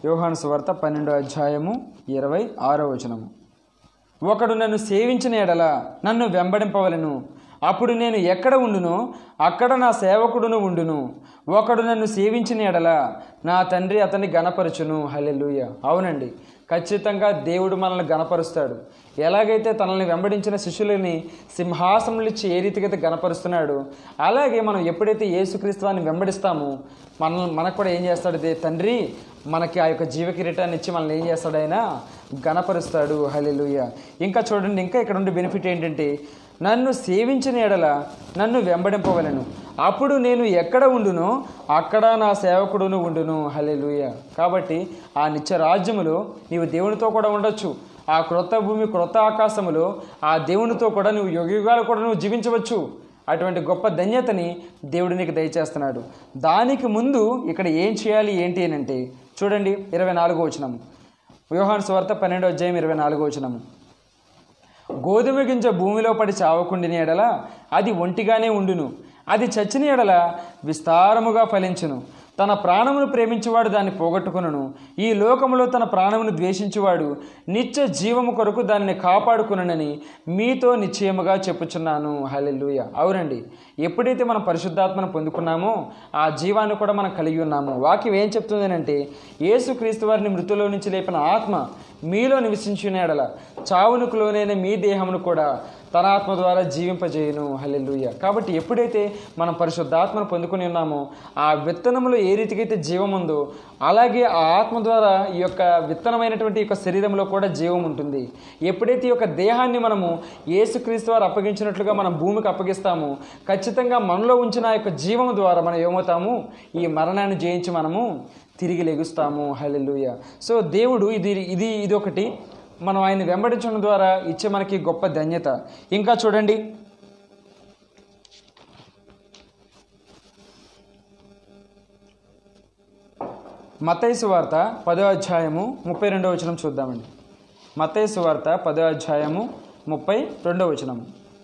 యోహాను సువార్త పన్నెండో అధ్యాయము ఇరవై ఆరో వచనము ఒకడు నన్ను సేవించిన ఎడల నన్ను వెంబడింపవలను అప్పుడు నేను ఎక్కడ ఉండునో అక్కడ నా సేవకుడును ఉండును ఒకడు నన్ను సేవించిన ఎడల నా తండ్రి అతన్ని గణపరచును హల్లెలూయ అవునండి ఖచ్చితంగా దేవుడు మనల్ని గణపరుస్తాడు ఎలాగైతే తనల్ని వెంబడించిన శిష్యులని సింహాసనలు ఇచ్చి ఏ రీతిగా అయితే గణపరుస్తున్నాడు అలాగే మనం ఎప్పుడైతే యేసుక్రీస్తువాన్ని వెంబడిస్తామో మన మనకు కూడా ఏం చేస్తాడు దే తండ్రి మనకి ఆ యొక్క జీవ కిరీటాన్ని ఇచ్చి మనల్ని ఏం చేస్తాడు ఆయన గణపరుస్తాడు హల్లెలూయ ఇంకా చూడండి ఇంకా ఇక్కడ ఉండే బెనిఫిట్ ఏంటంటే నన్ను సేవించిన ఎడల నన్ను వెంబడింపవలను అప్పుడు నేను ఎక్కడ ఉండునో అక్కడ నా సేవకుడును ఉండును హల్లెలూయ కాబట్టి ఆ నిత్య రాజ్యములో నీవు దేవునితో కూడా ఉండొచ్చు ఆ క్రొత్త భూమి క్రొత్త ఆకాశములో ఆ దేవునితో కూడా నువ్వు యుగయుగాలు కూడా నువ్వు జీవించవచ్చు అటువంటి గొప్ప ధన్యతని దేవుడు నీకు దయచేస్తున్నాడు దానికి ముందు ఇక్కడ ఏం చేయాలి ఏంటి అని అంటే చూడండి ఇరవై నాలుగో వచనము వ్యూహాన్ స్వార్త పన్నెండో అధ్యాయం ఇరవై నాలుగో వచనము గోధుమ గింజ భూమిలో పడి చావకుండిన ఎడల అది ఒంటిగానే ఉండును అది చచ్చిన ఎడల విస్తారముగా ఫలించును తన ప్రాణమును ప్రేమించువాడు దాన్ని పోగొట్టుకును ఈ లోకములో తన ప్రాణమును ద్వేషించువాడు నిత్య జీవము కొరకు దానిని కాపాడుకునని మీతో నిశ్చయముగా చెప్పుచున్నాను హల్లెలూయ అవునండి ఎప్పుడైతే మనం పరిశుద్ధాత్మను పొందుకున్నామో ఆ జీవాన్ని కూడా మనం కలిగి ఉన్నాము వాక్యం ఏం చెప్తుంది అంటే యేసుక్రీస్తు వారిని మృతులో నుంచి లేపిన ఆత్మ మీలో నివసించిన ఎడల చావునకు లోనైన మీ దేహమును కూడా తన ఆత్మ ద్వారా జీవింపజేయును హల్లెలూయ కాబట్టి ఎప్పుడైతే మనం పరిశుద్ధాత్మను పొందుకుని ఉన్నామో ఆ విత్తనములో ఏ రీతికైతే జీవం ఉందో అలాగే ఆ ఆత్మ ద్వారా ఈ యొక్క విత్తనమైనటువంటి యొక్క శరీరంలో కూడా జీవం ఉంటుంది ఎప్పుడైతే ఈ యొక్క దేహాన్ని మనము యేసుక్రీస్తు వారు అప్పగించినట్లుగా మనం భూమికి అప్పగిస్తామో ఖచ్చితంగా మనలో ఉంచిన ఆ యొక్క జీవము ద్వారా మనం ఏమవుతాము ఈ మరణాన్ని జయించి మనము తిరిగి లెగుస్తాము హల్లెలూయ సో దేవుడు ఇది ఇది ఇది ఒకటి మనం ఆయన వెంబడించడం ద్వారా ఇచ్చే మనకి గొప్ప ధన్యత ఇంకా చూడండి మతైసు వార్త పదో అధ్యాయము ముప్పై రెండో వచనం చూద్దామండి మతైసు వార్త పదో అధ్యాయము ముప్పై రెండో వచనము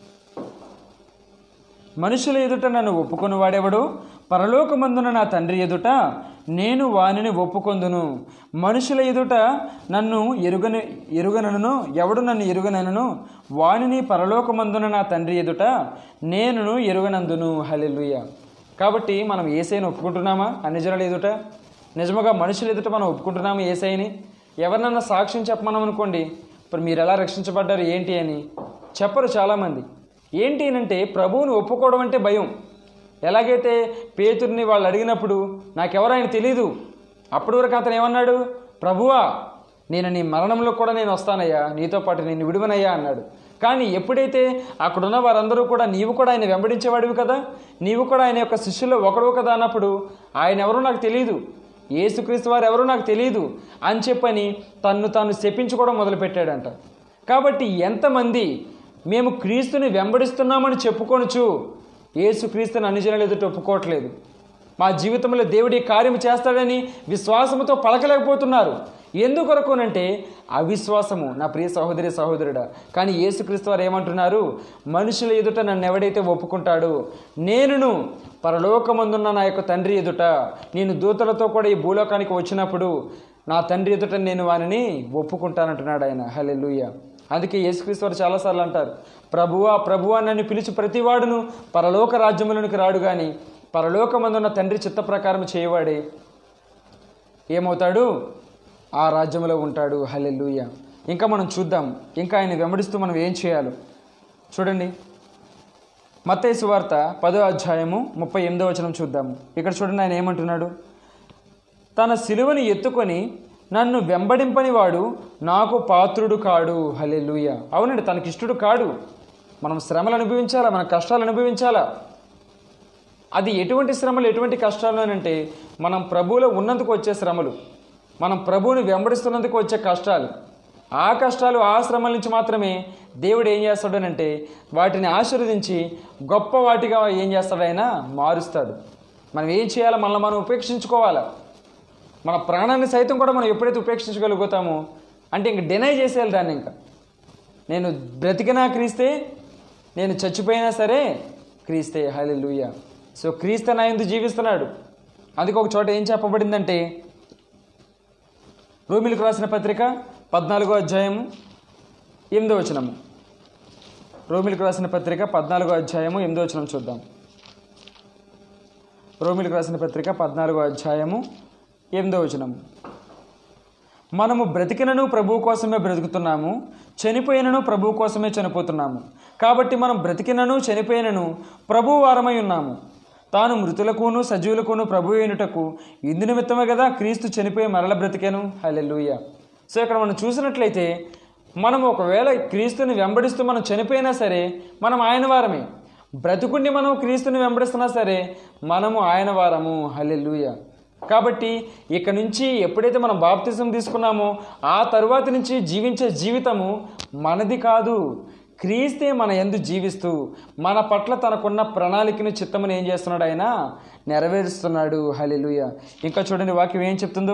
మనుషుల ఎదుట నన్ను ఒప్పుకొని వాడెవడు పరలోకమందున నా తండ్రి ఎదుట నేను వానిని ఒప్పుకొందును మనుషుల ఎదుట నన్ను ఎరుగని ఎరుగనను ఎవడు నన్ను ఎరుగనను వానిని పరలోకమందున నా తండ్రి ఎదుట నేనును ఎరుగనందును హల్లెలూయ కాబట్టి మనం ఏసైని ఒప్పుకుంటున్నామా అన్ని జనుల ఎదుట నిజముగా మనుషుల ఎదుట మనం ఒప్పుకుంటున్నామా ఏసైని ఎవరినన్నా సాక్ష్యం చెప్పమన్నాం అనుకోండి ఇప్పుడు మీరు ఎలా రక్షించబడ్డారు ఏంటి అని చెప్పరు చాలామంది ఏంటి అంటే ప్రభువుని ఒప్పుకోవడం అంటే భయం ఎలాగైతే పేతుర్ని వాళ్ళు అడిగినప్పుడు నాకెవరు ఆయన తెలీదు అప్పటి వరకు అతను ఏమన్నాడు ప్రభువా నేను నీ మరణంలో కూడా నేను వస్తానయ్యా నీతో పాటు నేను విడువనయ్యా అన్నాడు కానీ ఎప్పుడైతే అక్కడున్న వారందరూ కూడా నీవు కూడా ఆయన వెంబడించేవాడివి కదా నీవు కూడా ఆయన యొక్క శిష్యుల్లో ఒకడు కదా అన్నప్పుడు ఆయన ఎవరో నాకు తెలియదు యేసుక్రీస్తు వారు ఎవరో నాకు తెలియదు అని చెప్పని తన్ను తాను శపించుకోవడం మొదలుపెట్టాడంట కాబట్టి ఎంతమంది మేము క్రీస్తుని వెంబడిస్తున్నామని చెప్పుకొనుచు యేసుక్రీస్తుని అన్ని జనాలు ఎదుట ఒప్పుకోవట్లేదు మా జీవితంలో దేవుడి కార్యం చేస్తాడని విశ్వాసముతో పలకలేకపోతున్నారు ఎందుకొరకునంటే అవిశ్వాసము నా ప్రియ సహోదరి సహోదరుడా కానీ యేసుక్రీస్తు వారు ఏమంటున్నారు మనుషుల ఎదుట నన్ను ఎవడైతే ఒప్పుకుంటాడో నేనును పరలోకమందున్న నా యొక్క తండ్రి ఎదుట నేను దూతలతో కూడా ఈ భూలోకానికి వచ్చినప్పుడు నా తండ్రి ఎదుట నేను వానిని ఒప్పుకుంటానంటున్నాడు ఆయన హల్లెలూయా అందుకే యేసుక్రీస్తు వారు చాలాసార్లు అంటారు ప్రభువా ప్రభువా నన్ను పిలిచి ప్రతివాడును పరలోక రాజ్యములకు రాడు కానీ పరలోకమందున్న తండ్రి చిత్త ప్రకారం చేయవాడే ఏమవుతాడు ఆ రాజ్యంలో ఉంటాడు హల్లెలూయ ఇంకా మనం చూద్దాం ఇంకా ఆయన వెంబడిస్తూ మనం ఏం చేయాలో చూడండి మత్తయి వార్త పదో అధ్యాయము ముప్పై ఎనిమిదో వచనం చూద్దాము ఇక్కడ చూడండి ఆయన ఏమంటున్నాడు తన సిలువని ఎత్తుకొని నన్ను వెంబడింపని వాడు నాకు పాత్రుడు కాడు హల్లెలూయ అవునండి తనకిష్టుడు కాడు మనం శ్రమలు అనుభవించాలా మన కష్టాలు అనుభవించాలా అది ఎటువంటి శ్రమలు ఎటువంటి కష్టాలు అని అంటే మనం ప్రభువులో ఉన్నందుకు వచ్చే శ్రమలు మనం ప్రభువుని వెంబడిస్తున్నందుకు వచ్చే కష్టాలు ఆ కష్టాలు ఆ శ్రమల నుంచి మాత్రమే దేవుడు ఏం చేస్తాడనంటే వాటిని ఆశీర్వదించి గొప్ప వాటిగా ఏం చేస్తాడు ఆయన మారుస్తాడు మనం ఏం చేయాలో మనల్ని మనం ఉపేక్షించుకోవాలా మన ప్రాణాన్ని సైతం కూడా మనం ఎప్పుడైతే ఉపేక్షించగలుగుతామో అంటే ఇంక డినై చేసేయాలి దాన్ని ఇంకా నేను బ్రతికినా క్రీస్తే నేను చచ్చిపోయినా సరే క్రీస్తే హల్లెలూయా సో క్రీస్తు నా ఎందు జీవిస్తున్నాడు అందుకే ఒక చోట ఏం చెప్పబడిందంటే రోమిలకు రాసిన పత్రిక పద్నాలుగో అధ్యాయము ఎనిమిదో వచనము రోమిలకు రాసిన పత్రిక పద్నాలుగో అధ్యాయము ఎనిమిదో వచనం చూద్దాం రోమిలకు రాసిన పత్రిక పద్నాలుగో అధ్యాయము ఎనిమిదో వచనము మనము బ్రతికినను ప్రభువు కోసమే బ్రతుకుతున్నాము చనిపోయినను ప్రభువు కోసమే చనిపోతున్నాము కాబట్టి మనం బ్రతికినను చనిపోయినను ప్రభు వారమై ఉన్నాము తాను మృతులకును సజీవులకును ప్రభు అయినటకు ఇందు నిమిత్తమే కదా క్రీస్తు చనిపోయి మరల బ్రతికాను హల్లెలూయా సో ఇక్కడ మనం చూసినట్లయితే మనం ఒకవేళ క్రీస్తుని వెంబడిస్తూ మనం చనిపోయినా సరే మనం ఆయన వారమే బ్రతుకుండి మనం క్రీస్తుని వెంబడిస్తున్నా సరే మనము ఆయన వారము హల్లెలూయా కాబట్టి ఇక నుంచి ఎప్పుడైతే మనం బాప్తిజం తీసుకున్నామో ఆ తరువాత నుంచి జీవించే జీవితము మనది కాదు క్రీస్తే మన ఎందు జీవిస్తూ మన పట్ల తనకున్న ప్రణాళికను చిత్తమును ఏం చేస్తున్నాడు ఆయన నెరవేరుస్తున్నాడు హల్లెలూయా ఇంకా చూడండి వాక్యం ఏం చెప్తుందో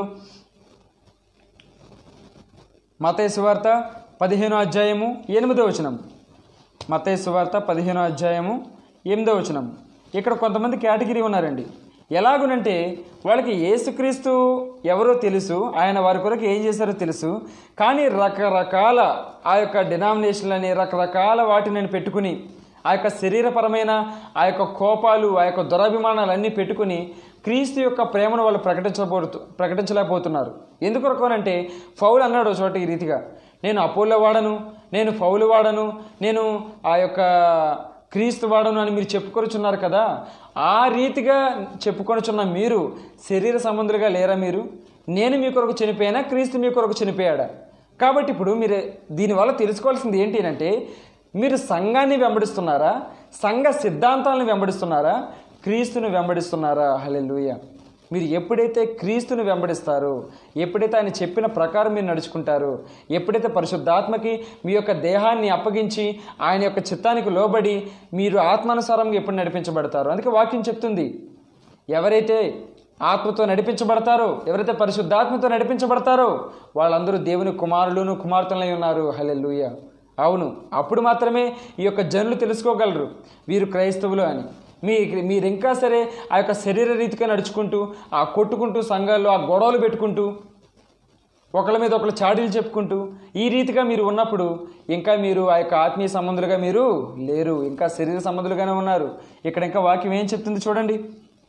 మతయ సువార్త పదిహేనో అధ్యాయము ఎనిమిదో వచనం మతయ సువార్త పదిహేనో అధ్యాయము ఎనిమిదో వచనం ఇక్కడ కొంతమంది కేటగిరీ ఉన్నారండి ఎలాగునంటే వాళ్ళకి యేసుక్రీస్తు ఎవరో తెలుసు ఆయన వారి కొరకు ఏం చేశారో తెలుసు కానీ రకరకాల ఆ యొక్క డినామినేషన్లని రకరకాల వాటిని పెట్టుకుని ఆ యొక్క శరీరపరమైన ఆ యొక్క కోపాలు ఆ యొక్క దురాభిమానాలన్నీ పెట్టుకుని క్రీస్తు యొక్క ప్రేమను వాళ్ళు ప్రకటించబోతు ప్రకటించలేకపోతున్నారు ఎందుకొరకు అంటే ఫౌల్ అన్నాడు ఒక చోట ఈ రీతిగా నేను అపోలో వాడను నేను ఫౌలు వాడను నేను ఆ యొక్క క్రీస్తు వాడను అని మీరు చెప్పుకొనుచున్నారు కదా ఆ రీతిగా చెప్పుకొనుచున్న మీరు శరీర సంబంధులుగా లేరా మీరు నేను మీ కొరకు చనిపోయానా క్రీస్తు మీ కొరకు చనిపోయాడా కాబట్టి ఇప్పుడు మీరు దీనివల్ల తెలుసుకోవాల్సింది ఏంటి అంటే మీరు సంఘాన్ని వెంబడిస్తున్నారా సంఘ సిద్ధాంతాలను వెంబడిస్తున్నారా క్రీస్తుని వెంబడిస్తున్నారా హల్లెలూయా మీరు ఎప్పుడైతే క్రీస్తుని వెంబడిస్తారో ఎప్పుడైతే ఆయన చెప్పిన ప్రకారం మీరు నడుచుకుంటారో ఎప్పుడైతే పరిశుద్ధాత్మకి మీ యొక్క దేహాన్ని అప్పగించి ఆయన యొక్క చిత్తానికి లోబడి మీరు ఆత్మానుసారంగా ఎప్పుడు నడిపించబడతారో అందుకే వాక్యం చెప్తుంది ఎవరైతే ఆత్మతో నడిపించబడతారో ఎవరైతే పరిశుద్ధాత్మతో నడిపించబడతారో వాళ్ళందరూ దేవుని కుమారులను కుమార్తెలై ఉన్నారు హల్లెలూయ అవును అప్పుడు మాత్రమే ఈ యొక్క జనులు తెలుసుకోగలరు వీరు క్రైస్తవులు అని మీ మీరు ఇంకా సరే ఆ యొక్క శరీర రీతిగా నడుచుకుంటూ ఆ కొట్టుకుంటూ సంఘాల్లో ఆ గొడవలు పెట్టుకుంటూ ఒకళ్ళ మీద ఒకళ్ళు చాడీలు చెప్పుకుంటూ ఈ రీతిగా మీరు ఉన్నప్పుడు ఇంకా మీరు ఆ యొక్క ఆత్మీయ సంబంధులుగా మీరు లేరు ఇంకా శరీర సంబంధులుగానే ఉన్నారు ఇక్కడ ఇంకా వాక్యం ఏం చెప్తుంది చూడండి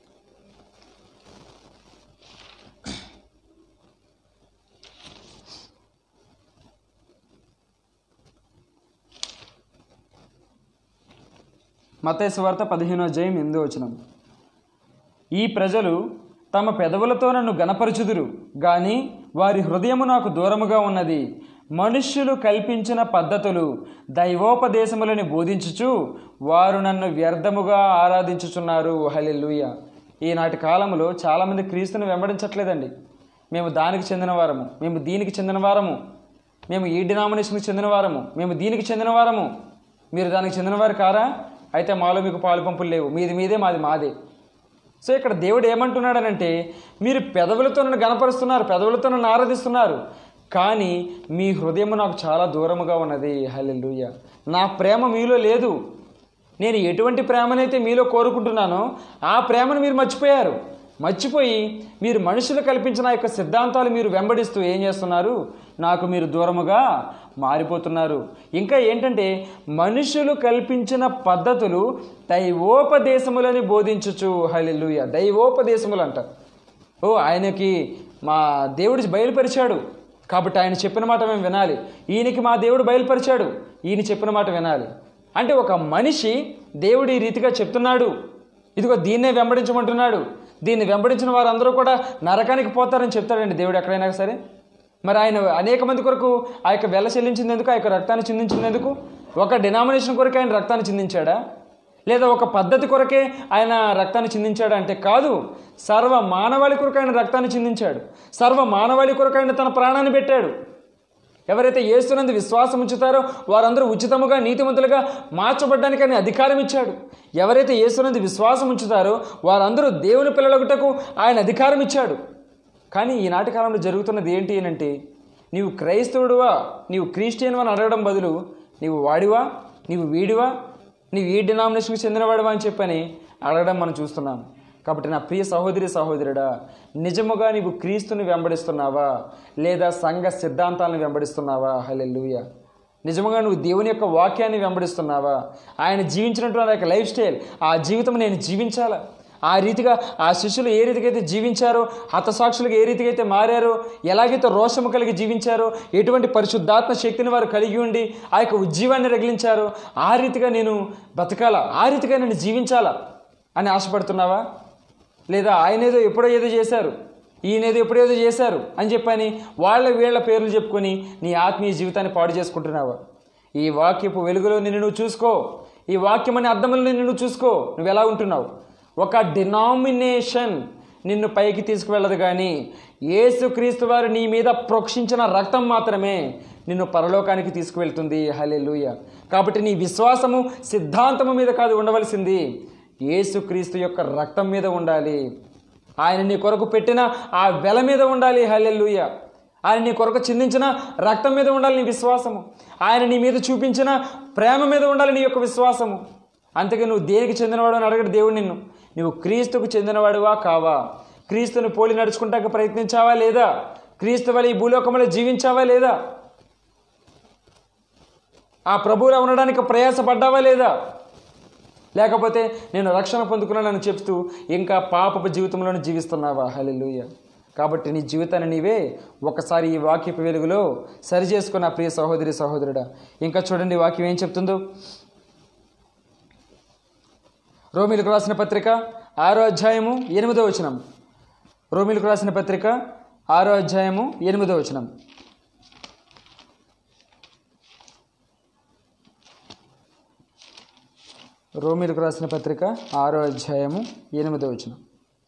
మతేసు వార్త పదిహేనో అధ్యాయం ఎనిమిదో వచనం ఈ ప్రజలు తమ పెదవులతో నన్ను గనపరచుదురు గాని వారి హృదయము నాకు దూరముగా ఉన్నది మనుష్యులు కల్పించిన పద్ధతులు దైవోపదేశములని బోధించుచు వారు నన్ను వ్యర్థముగా ఆరాధించుచున్నారు హలెల్లుయ ఈనాటి కాలంలో చాలామంది క్రీస్తుని వెంబడించట్లేదండి మేము దానికి చెందిన వారము మేము దీనికి చెందిన వారము మేము ఈ డినామినేషన్కి చెందిన వారము మేము దీనికి చెందిన వారము మీరు దానికి చెందినవారు కారా అయితే మాలో మీకు పాలు పంపులు లేవు మీది మీదే మాది మాదే సో ఇక్కడ దేవుడు ఏమంటున్నాడనంటే మీరు పెదవులతో నన్ను గనపరుస్తున్నారు పెదవులతో నన్ను ఆరాధిస్తున్నారు కానీ మీ హృదయం నాకు చాలా దూరముగా ఉన్నది హల్లెలూయ నా ప్రేమ మీలో లేదు నేను ఎటువంటి ప్రేమనైతే మీలో కోరుకుంటున్నానో ఆ ప్రేమను మీరు మర్చిపోయారు మర్చిపోయి మీరు మనుషులు కల్పించిన ఆ యొక్క సిద్ధాంతాలు మీరు వెంబడిస్తూ ఏం చేస్తున్నారు నాకు మీరు దూరముగా మారిపోతున్నారు ఇంకా ఏంటంటే మనుషులు కల్పించిన పద్ధతులు దైవోపదేశములని బోధించుచు హల్లెలూయ దైవోపదేశములు అంటారు ఓ ఆయనకి మా దేవుడు బయలుపరిచాడు కాబట్టి ఆయన చెప్పిన మాట మేము వినాలి ఈయనకి మా దేవుడు బయలుపరిచాడు ఈయన చెప్పిన మాట వినాలి అంటే ఒక మనిషి దేవుడు ఈ రీతిగా చెప్తున్నాడు ఇదిగో దీన్నే వెంబడించమంటున్నాడు దీన్ని వెంబడించిన వారందరూ కూడా నరకానికి పోతారని చెప్తాడండి దేవుడు ఎక్కడైనా సరే మరి ఆయన అనేక మంది కొరకు ఆ యొక్క వెల చెల్లించినందుకు ఆ యొక్క రక్తాన్ని చిందించినందుకు ఒక డినామినేషన్ కొరకు ఆయన రక్తాన్ని చిందించాడా లేదా ఒక పద్ధతి కొరకే ఆయన రక్తాన్ని చిందించాడు అంటే కాదు సర్వ మానవాళి కొరకు ఆయన రక్తాన్ని చిందించాడు సర్వ మానవాళి కొరకు ఆయన తన ప్రాణాన్ని పెట్టాడు ఎవరైతే ఏస్తునందు విశ్వాసం ఉంచుతారో వారందరూ ఉచితముగా నీతిమంతులుగా మార్చబడ్డానికి ఆయన అధికారం ఇచ్చాడు ఎవరైతే ఏస్తునందు విశ్వాసం ఉంచుతారో వారందరూ దేవుని పిల్లలగుటకు ఆయన అధికారం ఇచ్చాడు కానీ ఈనాటి కాలంలో జరుగుతున్నది ఏంటి అంటే నీవు క్రైస్తవుడువా నీవు క్రిస్టియన్ అని అడగడం బదులు నీవు వాడివా నీవు వీడివా నీవు ఈ డినామినేషన్కి చెందినవాడివా అని చెప్పని అడగడం మనం చూస్తున్నాం కాబట్టి నా ప్రియ సహోదరి సహోదరుడా నిజముగా నీవు క్రీస్తుని వెంబడిస్తున్నావా లేదా సంఘ సిద్ధాంతాలను వెంబడిస్తున్నావా హల్లెలూయా నిజముగా నువ్వు దేవుని యొక్క వాక్యాన్ని వెంబడిస్తున్నావా ఆయన జీవించినటువంటి ఆ యొక్క లైఫ్ స్టైల్ ఆ జీవితం నేను జీవించాలా ఆ రీతిగా ఆ శిష్యులు ఏ రీతిగా అయితే జీవించారో హతసాక్షులుగా ఏ రీతిగా అయితే మారారో ఎలాగైతే రోషము కలిగి జీవించారో ఎటువంటి పరిశుద్ధాత్మ శక్తిని వారు కలిగి ఉండి ఆ యొక్క ఉజ్జీవాన్ని రగిలించారో ఆ రీతిగా నేను బతకాలా ఆ రీతిగా నేను జీవించాలా అని ఆశపడుతున్నావా లేదా ఆయన ఏదో ఎప్పుడో ఏదో చేశారు ఈయన ఏదో ఎప్పుడో ఏదో చేశారు అని చెప్పని వాళ్ళ వీళ్ళ పేర్లు చెప్పుకొని నీ ఆత్మీయ జీవితాన్ని పాడు చేసుకుంటున్నావా ఈ వాక్యపు వెలుగులో నిన్ను నువ్వు చూసుకో ఈ వాక్యం అనే అర్థంలో నిన్ను నువ్వు చూసుకో నువ్వు ఎలా ఉంటున్నావు ఒక డినామినేషన్ నిన్ను పైకి తీసుకువెళ్ళదు కానీ యేసుక్రీస్తు వారు నీ మీద ప్రోక్షించిన రక్తం మాత్రమే నిన్ను పరలోకానికి తీసుకువెళ్తుంది హలెలుయ కాబట్టి నీ విశ్వాసము సిద్ధాంతము మీద కాదు ఉండవలసింది యేసుక్రీస్తు యొక్క రక్తం మీద ఉండాలి ఆయన నీ కొరకు పెట్టిన ఆ వెల మీద ఉండాలి హల్లెలూయ ఆయన నీ కొరకు చిందించిన రక్తం మీద ఉండాలి నీ విశ్వాసము ఆయన నీ మీద చూపించిన ప్రేమ మీద ఉండాలి నీ యొక్క విశ్వాసము అంతకే నువ్వు దేనికి చెందినవాడు అని అడగడు దేవుడు నిన్ను నువ్వు క్రీస్తుకు చెందినవాడువా కావా క్రీస్తుని పోలి నడుచుకుంటాక ప్రయత్నించావా లేదా క్రీస్తు వల్ల ఈ భూలోకంలో జీవించావా లేదా ఆ ప్రభువులో ఉండడానికి ప్రయాసపడ్డావా లేదా లేకపోతే నేను రక్షణ పొందుకున్నానని చెప్తూ ఇంకా పాపపు జీవితంలోనే జీవిస్తున్నావా హల్లెలూయ కాబట్టి నీ జీవితాన్ని నీవే ఒకసారి ఈ వాక్యపు వెలుగులో సరి చేసుకున్న ప్రియ సహోదరి సహోదరుడా ఇంకా చూడండి ఈ వాక్యం ఏం చెప్తుందో రోమిలకు రాసిన పత్రిక ఆరో అధ్యాయము ఎనిమిదో వచనం రోమిలకు రాసిన పత్రిక ఆరో అధ్యాయము ఎనిమిదో వచనం రోమిలకు రాసిన పత్రిక ఆరో అధ్యాయము ఎనిమిదో వచనం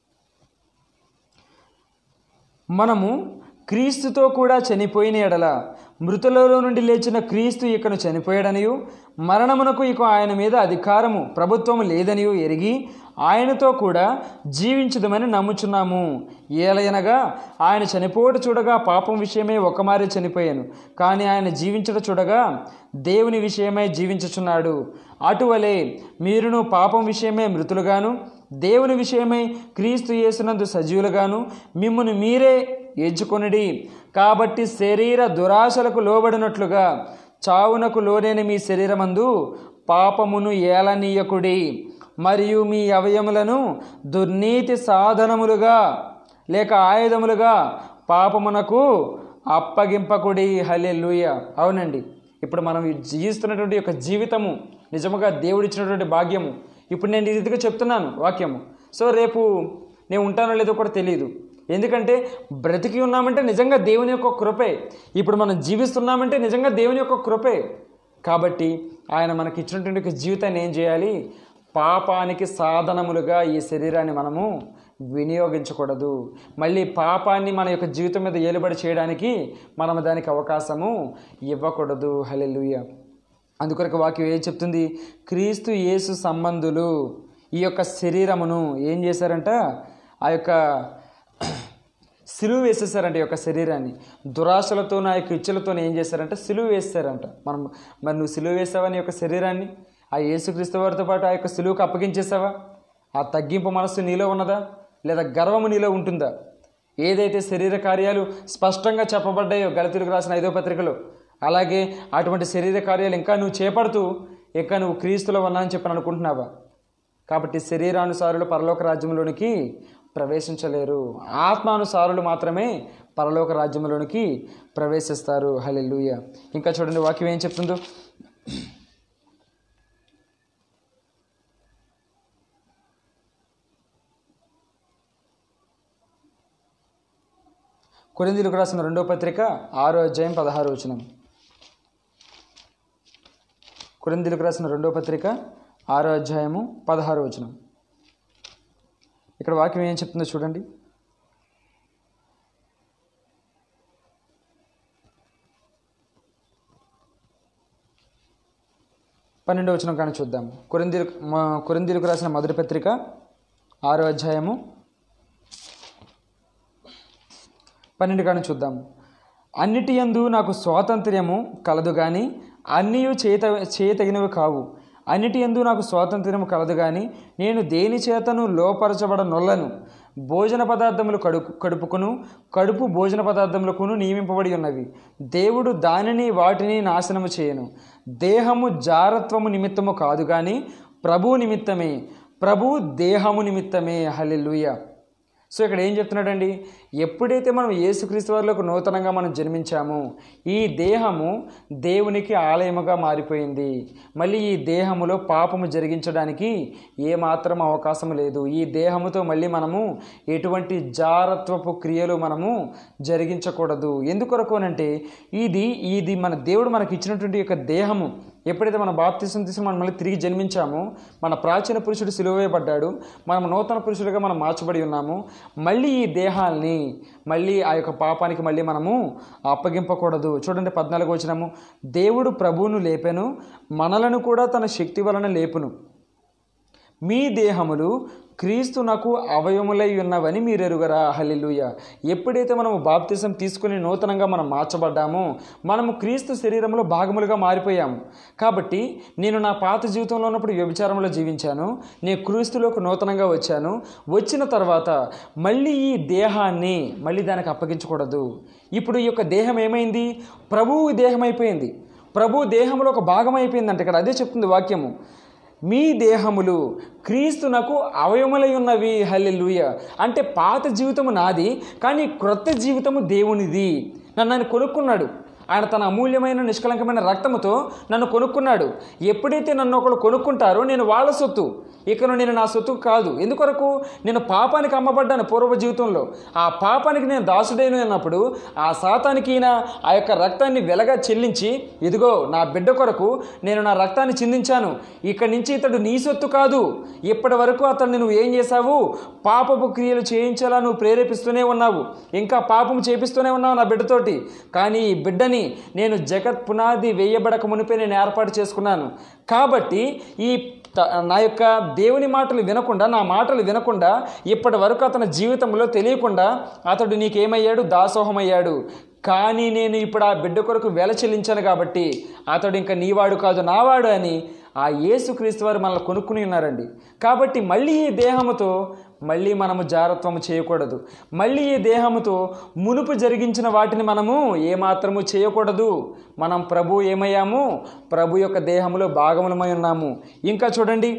మనము క్రీస్తుతో కూడా చనిపోయిన ఎడల మృతులలో నుండి లేచిన క్రీస్తు ఇకను చనిపోయాడనియు మరణమునకు ఇక ఆయన మీద అధికారము ప్రభుత్వము లేదనియు ఎరిగి ఆయనతో కూడా జీవించదమని నమ్ముచున్నాము ఏలయనగా ఆయన చనిపోటు చూడగా పాపం విషయమై ఒకమారి చనిపోయాను కానీ ఆయన జీవించట చూడగా దేవుని విషయమై జీవించుచున్నాడు అటువలే మీరును పాపం విషయమై మృతులుగాను దేవుని విషయమై క్రీస్తు యేసునందు సజీవులుగాను మిమ్మును మీరే ఎంచుకొనిడి కాబట్టి శరీర దురాశలకు లోబడినట్లుగా చావునకు లోనైన మీ శరీరమందు పాపమును ఏలనీయకుడి మరియు మీ అవయములను దుర్నీతి సాధనములుగా లేక ఆయుధములుగా పాపమునకు అప్పగింపకుడి హల్లెలూయ అవునండి ఇప్పుడు మనం ఈ జీవిస్తున్నటువంటి యొక్క జీవితము నిజముగా దేవుడిచ్చినటువంటి భాగ్యము ఇప్పుడు నేను ఈ రీతిగా చెప్తున్నాను వాక్యము సో రేపు నేను ఉంటానో లేదో కూడా తెలియదు ఎందుకంటే బ్రతికి ఉన్నామంటే నిజంగా దేవుని యొక్క కృపే ఇప్పుడు మనం జీవిస్తున్నామంటే నిజంగా దేవుని యొక్క కృపే కాబట్టి ఆయన మనకి ఇచ్చినటువంటి ఒక జీవితాన్ని ఏం చేయాలి పాపానికి సాధనములుగా ఈ శరీరాన్ని మనము వినియోగించకూడదు మళ్ళీ పాపాన్ని మన యొక్క జీవితం మీద ఏలుబడి చేయడానికి మనం దానికి అవకాశము ఇవ్వకూడదు హలెలుయ అందుకొరకు వాక్యం ఏం చెప్తుంది క్రీస్తు యేసు సంబంధులు ఈ యొక్క శరీరమును ఏం చేశారంట ఆ యొక్క సిలువ వేసేసారంట ఈ యొక్క శరీరాన్ని దురాశలతో నా యొక్క ఇచ్చలతో ఏం చేశారంటే సిలువ వేస్తారంట మనం మరి నువ్వు సిలువ వేసావా నీ యొక్క శరీరాన్ని ఆ యేసుక్రీస్తు వారితో పాటు ఆ యొక్క సిలువకు అప్పగించేసావా ఆ తగ్గింపు మనస్సు నీలో ఉన్నదా లేదా గర్వము నీలో ఉంటుందా ఏదైతే శరీర కార్యాలు స్పష్టంగా చెప్పబడ్డాయో గలతీలకు రాసిన ఐదో పత్రికలో అలాగే అటువంటి శరీర కార్యాలు ఇంకా నువ్వు చేపడుతూ ఇంకా నువ్వు క్రీస్తులో ఉన్నా అని చెప్పని అనుకుంటున్నావా కాబట్టి శరీరానుసారులు పరలోక రాజ్యంలోనికి ప్రవేశించలేరు ఆత్మానుసారులు మాత్రమే పరలోక రాజ్యంలోనికి ప్రవేశిస్తారు హలెలుయ ఇంకా చూడండి వాక్యం ఏం చెప్తుందో కొరిందీలకు రాసిన రెండో పత్రిక ఆరో అధ్యాయం పదహారు వచనం కొరిందీలకు రాసిన రెండో పత్రిక ఆరో అధ్యాయము పదహారు వచనం ఇక్కడ వాక్యం ఏం చెప్తుందో చూడండి పన్నెండో వచనం కానీ చూద్దాం కొరిందీలు కొరిందీలకు రాసిన మొదటి పత్రిక ఆరో అధ్యాయము పన్నెండు కానీ చూద్దాము అన్నిటి యందు నాకు స్వాతంత్ర్యము కలదు కానీ అన్నీ చేత చేయతగినవి కావు అన్నిటి ఎందు నాకు స్వాతంత్ర్యం కలదు కానీ నేను దేని చేతను లోపరచబడ నొల్లను భోజన పదార్థములు కడుపు కడుపుకును కడుపు భోజన పదార్థములకును నియమింపబడి ఉన్నవి దేవుడు దానిని వాటిని నాశనము చేయను దేహము జారత్వము నిమిత్తము కాదు కానీ ప్రభు నిమిత్తమే ప్రభు దేహము నిమిత్తమే హల్లెలూయా సో ఇక్కడ ఏం చెప్తున్నాడండి ఎప్పుడైతే మనం యేసుక్రీస్తు వారిలోకి నూతనంగా మనం జన్మించామో ఈ దేహము దేవునికి ఆలయముగా మారిపోయింది మళ్ళీ ఈ దేహములో పాపము జరిగించడానికి ఏమాత్రం అవకాశం లేదు ఈ దేహముతో మళ్ళీ మనము ఎటువంటి జారత్వపు క్రియలు మనము జరిగించకూడదు ఎందుకొరకు అంటే ఇది ఇది మన దేవుడు మనకి ఇచ్చినటువంటి యొక్క దేహము ఎప్పుడైతే మన బాప్తిసం తీసుకుని మనం మళ్ళీ తిరిగి జన్మించామో మన ప్రాచీన పురుషుడు సిలువేయబడ్డాడు మనం నూతన పురుషుడిగా మనం మార్చబడి ఉన్నాము మళ్ళీ ఈ దేహాల్ని మళ్ళీ ఆ యొక్క పాపానికి మళ్ళీ మనము అప్పగింపకూడదు చూడండి పద్నాలుగు వచ్చినము దేవుడు ప్రభువును లేపెను మనలను కూడా తన శక్తి వలన లేపును మీ దేహములు క్రీస్తునకు అవయములై ఉన్నవని మీరు ఎరుగరా హల్లెలూయ ఎప్పుడైతే మనము బాప్తిజం తీసుకుని నూతనంగా మనం మార్చబడ్డామో మనము క్రీస్తు శరీరంలో భాగములుగా మారిపోయాము కాబట్టి నేను నా పాత జీవితంలో ఉన్నప్పుడు వ్యభిచారంలో జీవించాను నేను క్రీస్తులోకి నూతనంగా వచ్చాను వచ్చిన తర్వాత మళ్ళీ ఈ దేహాన్ని మళ్ళీ దానికి అప్పగించకూడదు ఇప్పుడు ఈ యొక్క దేహం ఏమైంది ప్రభువు దేహం అయిపోయింది ప్రభు దేహంలో ఒక భాగం అయిపోయిందంట ఇక్కడ అదే చెప్తుంది వాక్యము మీ దేహములు క్రీస్తునకు అవయములై ఉన్నవి హల్లెలూయ అంటే పాత జీవితము నాది కానీ క్రొత్త జీవితము దేవునిది నన్ను ఆయన కొనుక్కున్నాడు ఆయన తన అమూల్యమైన నిష్కలంకమైన రక్తముతో నన్ను కొనుక్కున్నాడు ఎప్పుడైతే నన్ను ఒకడు కొనుక్కుంటారో నేను వాళ్ళ సొత్తు ఇకను నేను నా సొత్తు కాదు ఎందుకొరకు నేను పాపానికి అమ్మబడ్డాను పూర్వ జీవితంలో ఆ పాపానికి నేను దాసుడైన అన్నప్పుడు ఆ సాతానికి ఈయన ఆ యొక్క రక్తాన్ని వెలగా చెల్లించి ఇదిగో నా బిడ్డ కొరకు నేను నా రక్తాన్ని చిందించాను ఇక్కడి నుంచి ఇతడు నీ సొత్తు కాదు ఇప్పటి వరకు అతన్ని నువ్వు ఏం చేశావు పాపపు క్రియలు చేయించేలా నువ్వు ప్రేరేపిస్తూనే ఉన్నావు ఇంకా పాపం చేపిస్తూనే ఉన్నావు నా బిడ్డతోటి కానీ ఈ బిడ్డని నేను జగత్ పునాది వేయబడక మునిపే నేను ఏర్పాటు చేసుకున్నాను కాబట్టి ఈ త- నా యొక్క దేవుని మాటలు వినకుండా నా మాటలు వినకుండా ఇప్పటి వరకు అతని జీవితంలో తెలియకుండా అతడు నీకేమయ్యాడు దాసోహమయ్యాడు కానీ నేను ఇప్పుడు ఆ బిడ్డ కొరకు వెల చెల్లించాను కాబట్టి అతడు ఇంకా నీవాడు కాదు నావాడు అని ఆ యేసుక్రీస్తు వారు మనల్ని కొనుక్కుని ఉన్నారండి కాబట్టి మళ్ళీ ఈ దేహముతో మళ్ళీ మనము జారత్వము చేయకూడదు మళ్ళీ ఈ దేహముతో మునుపు జరిగించిన వాటిని మనము ఏమాత్రము చేయకూడదు మనం ప్రభు ఏమయ్యాము ప్రభు యొక్క దేహములో భాగములమై ఉన్నాము ఇంకా చూడండి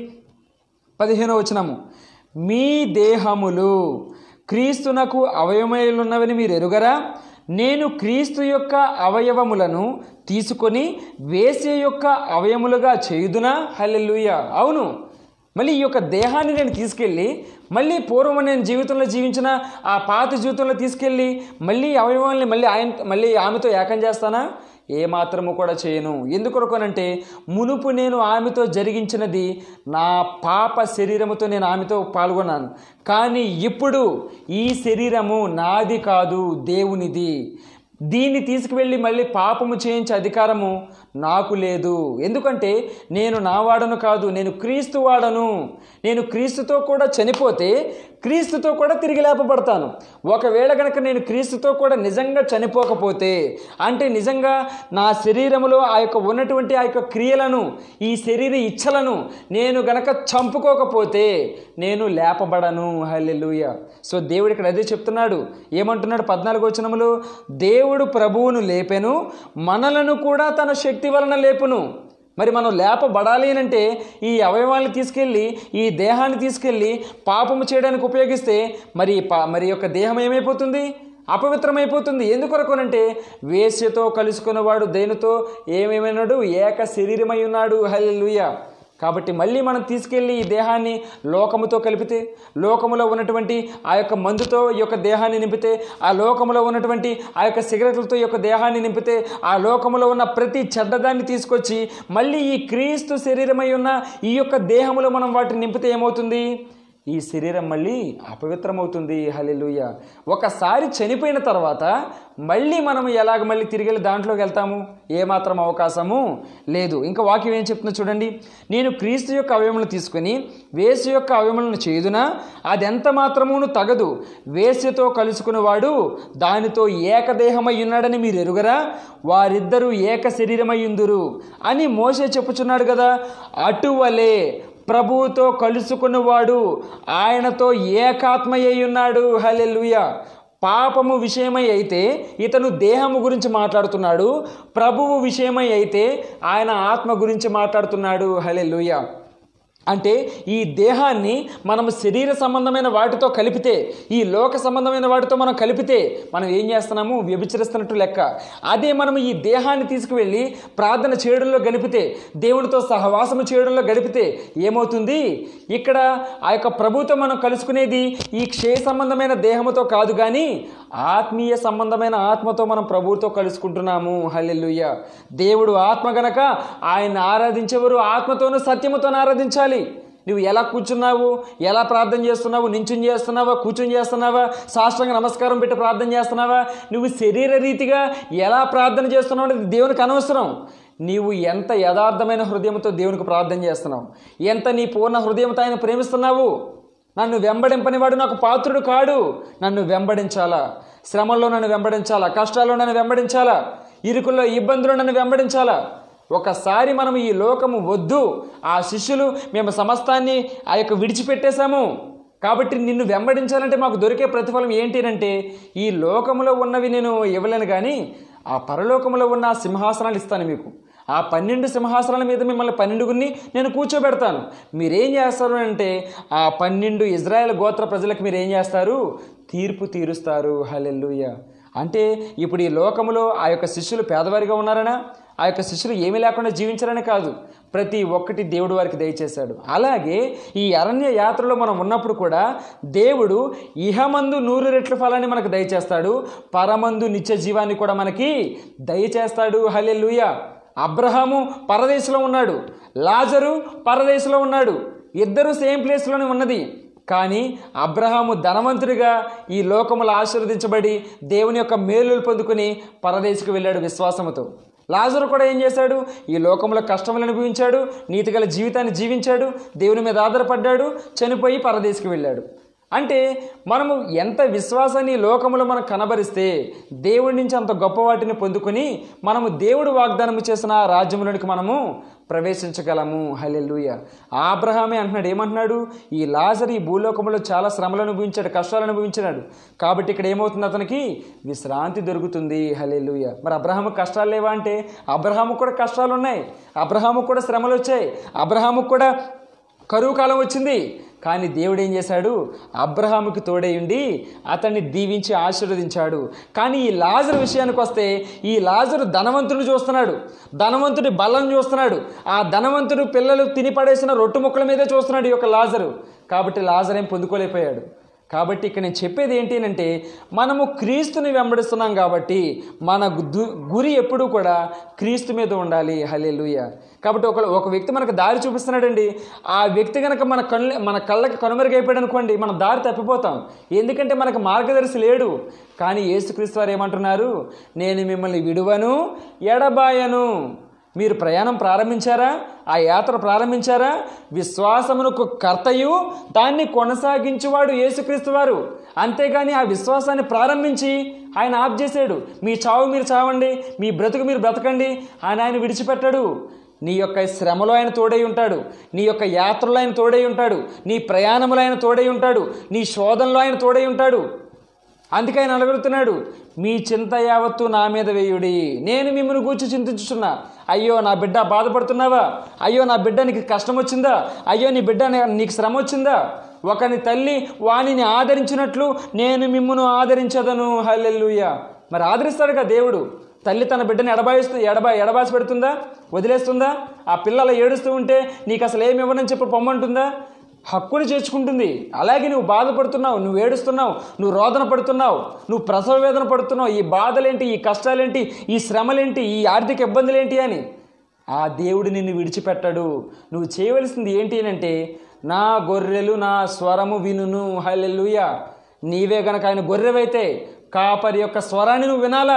పదిహేనో వచనము మీ దేహములు క్రీస్తునకు అవయవములున్నవని మీరు ఎరుగరా నేను క్రీస్తు యొక్క అవయవములను తీసుకొని వేసే యొక్క అవయములుగా చేయుదునా హల్లెలూయ అవును మళ్ళీ ఈ యొక్క దేహాన్ని నేను తీసుకెళ్ళి మళ్ళీ పూర్వం నేను జీవితంలో జీవించిన ఆ పాత జీవితంలో తీసుకెళ్ళి మళ్ళీ అవయవాల్ని మళ్ళీ ఆయన మళ్ళీ ఆమెతో ఏకం చేస్తానా ఏ మాత్రము కూడా చేయను ఎందుకొరకునంటే మునుపు నేను ఆమెతో జరిగించినది నా పాప శరీరముతో నేను ఆమెతో పాల్గొన్నాను కానీ ఇప్పుడు ఈ శరీరము నాది కాదు దేవునిది దీన్ని తీసుకువెళ్ళి మళ్ళీ పాపము చేయించే అధికారము నాకు లేదు ఎందుకంటే నేను నా వాడను కాదు నేను క్రీస్తు వాడను నేను క్రీస్తుతో కూడా చనిపోతే క్రీస్తుతో కూడా తిరిగి లేపబడతాను ఒకవేళ కనుక నేను క్రీస్తుతో కూడా నిజంగా చనిపోకపోతే అంటే నిజంగా నా శరీరములో ఆ యొక్క ఉన్నటువంటి ఆ యొక్క క్రియలను ఈ శరీర ఇచ్చలను నేను గనక చంపుకోకపోతే నేను లేపబడను హల్లెలూయ సో దేవుడు ఇక్కడ అదే చెప్తున్నాడు ఏమంటున్నాడు పద్నాలుగు వచనములు దేవుడు ప్రభువును లేపెను మనలను కూడా తన శక్తి వలన లేపును మరి మనం లేపబడాలి అని అంటే ఈ అవయవాల్ని తీసుకెళ్ళి ఈ దేహాన్ని తీసుకెళ్ళి పాపము చేయడానికి ఉపయోగిస్తే మరి ఈ పా మరి యొక్క దేహం ఏమైపోతుంది అపవిత్రమైపోతుంది ఎందుకొరకునంటే వేశ్యతో కలుసుకున్నవాడు దేనితో ఏమేమైనాడు ఏక శరీరమై ఉన్నాడు హల్లెలూయా కాబట్టి మళ్ళీ మనం తీసుకెళ్ళి ఈ దేహాన్ని లోకముతో కలిపితే లోకములో ఉన్నటువంటి ఆ యొక్క మందుతో ఈ యొక్క దేహాన్ని నింపితే ఆ లోకములో ఉన్నటువంటి ఆ యొక్క సిగరెట్లతో ఈ యొక్క దేహాన్ని నింపితే ఆ లోకములో ఉన్న ప్రతి చెడ్డదాన్ని తీసుకొచ్చి మళ్ళీ ఈ క్రీస్తు శరీరమై ఉన్న ఈ యొక్క దేహములో మనం వాటిని నింపితే ఏమవుతుంది ఈ శరీరం మళ్ళీ అపవిత్రమవుతుంది హల్లెలూయ ఒకసారి చనిపోయిన తర్వాత మళ్ళీ మనం ఎలాగ మళ్ళీ తిరిగి వెళ్ళి దాంట్లోకి వెళ్తాము ఏమాత్రం అవకాశము లేదు ఇంకా వాక్యం ఏం చెప్తుందో చూడండి నేను క్రీస్తు యొక్క అవయములను తీసుకుని వేసు యొక్క అవయములను చేయుదునా అది ఎంత మాత్రమును తగదు వేశ్యతో కలుసుకునేవాడు దానితో ఏకదేహమై ఉన్నాడని మీరు ఎరుగరా వారిద్దరూ ఏక శరీరమయ్యుందురు అని మోసే చెప్పుచున్నాడు కదా అటువలే ప్రభువుతో కలుసుకున్నవాడు ఆయనతో ఏకాత్మయ్య ఉన్నాడు హలెలుయ పాపము విషయమై అయితే ఇతను దేహము గురించి మాట్లాడుతున్నాడు ప్రభువు విషయమై అయితే ఆయన ఆత్మ గురించి మాట్లాడుతున్నాడు హలెలుయ అంటే ఈ దేహాన్ని మనం శరీర సంబంధమైన వాటితో కలిపితే ఈ లోక సంబంధమైన వాటితో మనం కలిపితే మనం ఏం చేస్తున్నాము వ్యభిచరిస్తున్నట్టు లెక్క అదే మనం ఈ దేహాన్ని తీసుకువెళ్ళి ప్రార్థన చేయడంలో గడిపితే దేవునితో సహవాసము చేయడంలో గడిపితే ఏమవుతుంది ఇక్కడ ఆ యొక్క ప్రభుతో మనం కలుసుకునేది ఈ క్షయ సంబంధమైన దేహముతో కాదు కానీ ఆత్మీయ సంబంధమైన ఆత్మతో మనం ప్రభువుతో కలుసుకుంటున్నాము హల్లెలూయ దేవుడు ఆత్మ గనక ఆయన ఆరాధించేవారు ఆత్మతోనూ సత్యముతోనూ ఆరాధించాలి నువ్వు ఎలా కూర్చున్నావు ఎలా ప్రార్థన చేస్తున్నావు నించుని చేస్తున్నావా కూర్చుని చేస్తున్నావా సాష్టాంగ నమస్కారం పెట్టి ప్రార్థన చేస్తున్నావా నువ్వు శరీర రీతిగా ఎలా ప్రార్థన చేస్తున్నావు అనేది దేవునికి అనవసరం నీవు ఎంత యథార్థమైన హృదయంతో దేవునికి ప్రార్థన చేస్తున్నావు ఎంత నీ పూర్ణ హృదయంతో ఆయన ప్రేమిస్తున్నావు నన్ను వెంబడింపనివాడు నాకు పాత్రుడు కాడు నన్ను వెంబడించాలా శ్రమల్లో నన్ను వెంబడించాలా కష్టాల్లో నన్ను వెంబడించాలా ఇరుకుల్లో ఇబ్బందులు నన్ను వెంబడించాలా ఒకసారి మనం ఈ లోకము వద్దు ఆ శిష్యులు మేము సమస్తాన్ని ఆ యొక్క విడిచిపెట్టేశాము కాబట్టి నిన్ను వెంబడించాలంటే మాకు దొరికే ప్రతిఫలం ఏంటి అంటే ఈ లోకములో ఉన్నవి నేను ఇవ్వలేను కానీ ఆ పరలోకములో ఉన్న ఆ సింహాసనాలు ఇస్తాను మీకు ఆ పన్నెండు సింహాసనాల మీద మిమ్మల్ని పన్నెండుగురిని నేను కూర్చోబెడతాను మీరేం చేస్తారు అంటే ఆ పన్నెండు ఇజ్రాయెల్ గోత్ర ప్రజలకు మీరు ఏం చేస్తారు తీర్పు తీరుస్తారు హలెల్లుయ అంటే ఇప్పుడు ఈ లోకములో ఆ యొక్క శిష్యులు పేదవారిగా ఉన్నారనా ఆ యొక్క శిష్యులు ఏమీ లేకుండా జీవించారని కాదు ప్రతి ఒక్కటి దేవుడు వారికి దయచేశాడు అలాగే ఈ అరణ్య యాత్రలో మనం ఉన్నప్పుడు కూడా దేవుడు ఇహమందు నూరు రెట్ల ఫలాన్ని మనకు దయచేస్తాడు పరమందు నిత్య జీవాన్ని కూడా మనకి దయచేస్తాడు హలెల్లుయ అబ్రహాము పరదేశంలో ఉన్నాడు లాజరు పరదేశంలో ఉన్నాడు ఇద్దరు సేమ్ ప్లేస్లోనే ఉన్నది కానీ అబ్రహాము ధనవంతుడిగా ఈ లోకములు ఆశీర్వదించబడి దేవుని యొక్క మేలులు పొందుకుని పరదేశకు వెళ్ళాడు విశ్వాసముతో లాజరు కూడా ఏం చేశాడు ఈ లోకంలో కష్టములు అనుభవించాడు నీతిగల జీవితాన్ని జీవించాడు దేవుని మీద ఆధారపడ్డాడు చనిపోయి పరదేశకు వెళ్ళాడు అంటే మనము ఎంత విశ్వాసాన్ని ఈ లోకములో మనం కనబరిస్తే దేవుడి నుంచి అంత గొప్ప వాటిని పొందుకొని మనము దేవుడు వాగ్దానము చేసిన ఆ రాజ్యంలోనికి మనము ప్రవేశించగలము హలెల్లుయ ఆబ్రహామే అంటున్నాడు ఏమంటున్నాడు ఈ లాజర్ ఈ భూలోకంలో చాలా శ్రమలు అనుభవించాడు కష్టాలు అనుభవించాడు కాబట్టి ఇక్కడ ఏమవుతుంది అతనికి విశ్రాంతి దొరుకుతుంది హలెల్లుయ మరి అబ్రహాము కష్టాలు లేవా అంటే అబ్రహాము కూడా కష్టాలు ఉన్నాయి అబ్రహాము కూడా శ్రమలు వచ్చాయి అబ్రహాము కూడా కరువు కాలం వచ్చింది కానీ దేవుడు ఏం చేశాడు అబ్రహాముకి తోడేయుండి అతన్ని దీవించి ఆశీర్వదించాడు కానీ ఈ లాజరు విషయానికి వస్తే ఈ లాజరు ధనవంతుడు చూస్తున్నాడు ధనవంతుడి బలం చూస్తున్నాడు ఆ ధనవంతుడు పిల్లలు తిని పడేసిన రొట్టు ముక్కల మీదే చూస్తున్నాడు ఈ యొక్క లాజరు కాబట్టి లాజర్ ఏం పొందుకోలేకపోయాడు కాబట్టి ఇక్కడ నేను చెప్పేది ఏంటి అంటే మనము క్రీస్తుని వెంబడిస్తున్నాం కాబట్టి మన గు- గురి ఎప్పుడూ కూడా క్రీస్తు మీద ఉండాలి హల్లెలూయ కాబట్టి ఒక ఒక వ్యక్తి మనకు దారి చూపిస్తున్నాడండి ఆ వ్యక్తి కనుక మన కళ్ళు మన కళ్ళకి కనుమరుగైపోయాడు అనుకోండి మనం దారి తప్పిపోతాం ఎందుకంటే మనకు మార్గదర్శి లేడు కానీ యేసుక్రీస్తు వారు ఏమంటున్నారు నేను మిమ్మల్ని విడువను ఎడబాయను మీరు ప్రయాణం ప్రారంభించారా ఆ యాత్ర ప్రారంభించారా విశ్వాసమునకు కర్తయు దాన్ని కొనసాగించువాడు యేసుక్రీస్తు వారు అంతేగాని ఆ విశ్వాసాన్ని ప్రారంభించి ఆయన ఆఫ్ చేశాడు మీ చావు మీరు చావండి మీ బ్రతుకు మీరు బ్రతకండి ఆయన ఆయన విడిచిపెట్టాడు నీ యొక్క శ్రమలో ఆయన తోడై ఉంటాడు నీ యొక్క యాత్రలో ఆయన తోడై ఉంటాడు నీ ప్రయాణంలో ఆయన తోడై ఉంటాడు నీ శోధనలో ఆయన తోడై ఉంటాడు అందుకే ఆయన అడుగుతున్నాడు మీ చింత యావత్తు నా మీద వేయుడి నేను మిమ్మల్ని గూర్చి చింతించుచున్నా అయ్యో నా బిడ్డ బాధపడుతున్నావా అయ్యో నా బిడ్డ నీకు కష్టం వచ్చిందా అయ్యో నీ బిడ్డ నీ- నీకు శ్రమ వచ్చిందా ఒకని తల్లి వాణిని ఆదరించినట్లు నేను మిమ్మును ఆదరించదను హల్లెలూయ మరి ఆదరిస్తాడుగా దేవుడు తల్లి తన బిడ్డని ఎడబాయిస్తూ ఎడబా ఎడబాసి పెడుతుందా వదిలేస్తుందా ఆ పిల్లలు ఏడుస్తూ ఉంటే నీకు అసలు ఏమి ఇవ్వనని చెప్పి పొమ్మంటుందా హక్కుని చేర్చుకుంటుంది అలాగే నువ్వు బాధపడుతున్నావు నువ్వు ఏడుస్తున్నావు నువ్వు రోదన పడుతున్నావు నువ్వు ప్రసవ వేదన పడుతున్నావు ఈ బాధలేంటి ఈ కష్టాలేంటి ఈ శ్రమలేంటి ఈ ఆర్థిక ఇబ్బందులేంటి అని ఆ దేవుడు నిన్ను విడిచిపెట్టాడు నువ్వు చేయవలసింది ఏంటి అని అంటే నా గొర్రెలు నా స్వరము వినును హల్లెలూయ నీవే గనక ఆయన గొర్రెవైతే కాపరి యొక్క స్వరాన్ని నువ్వు వినాలా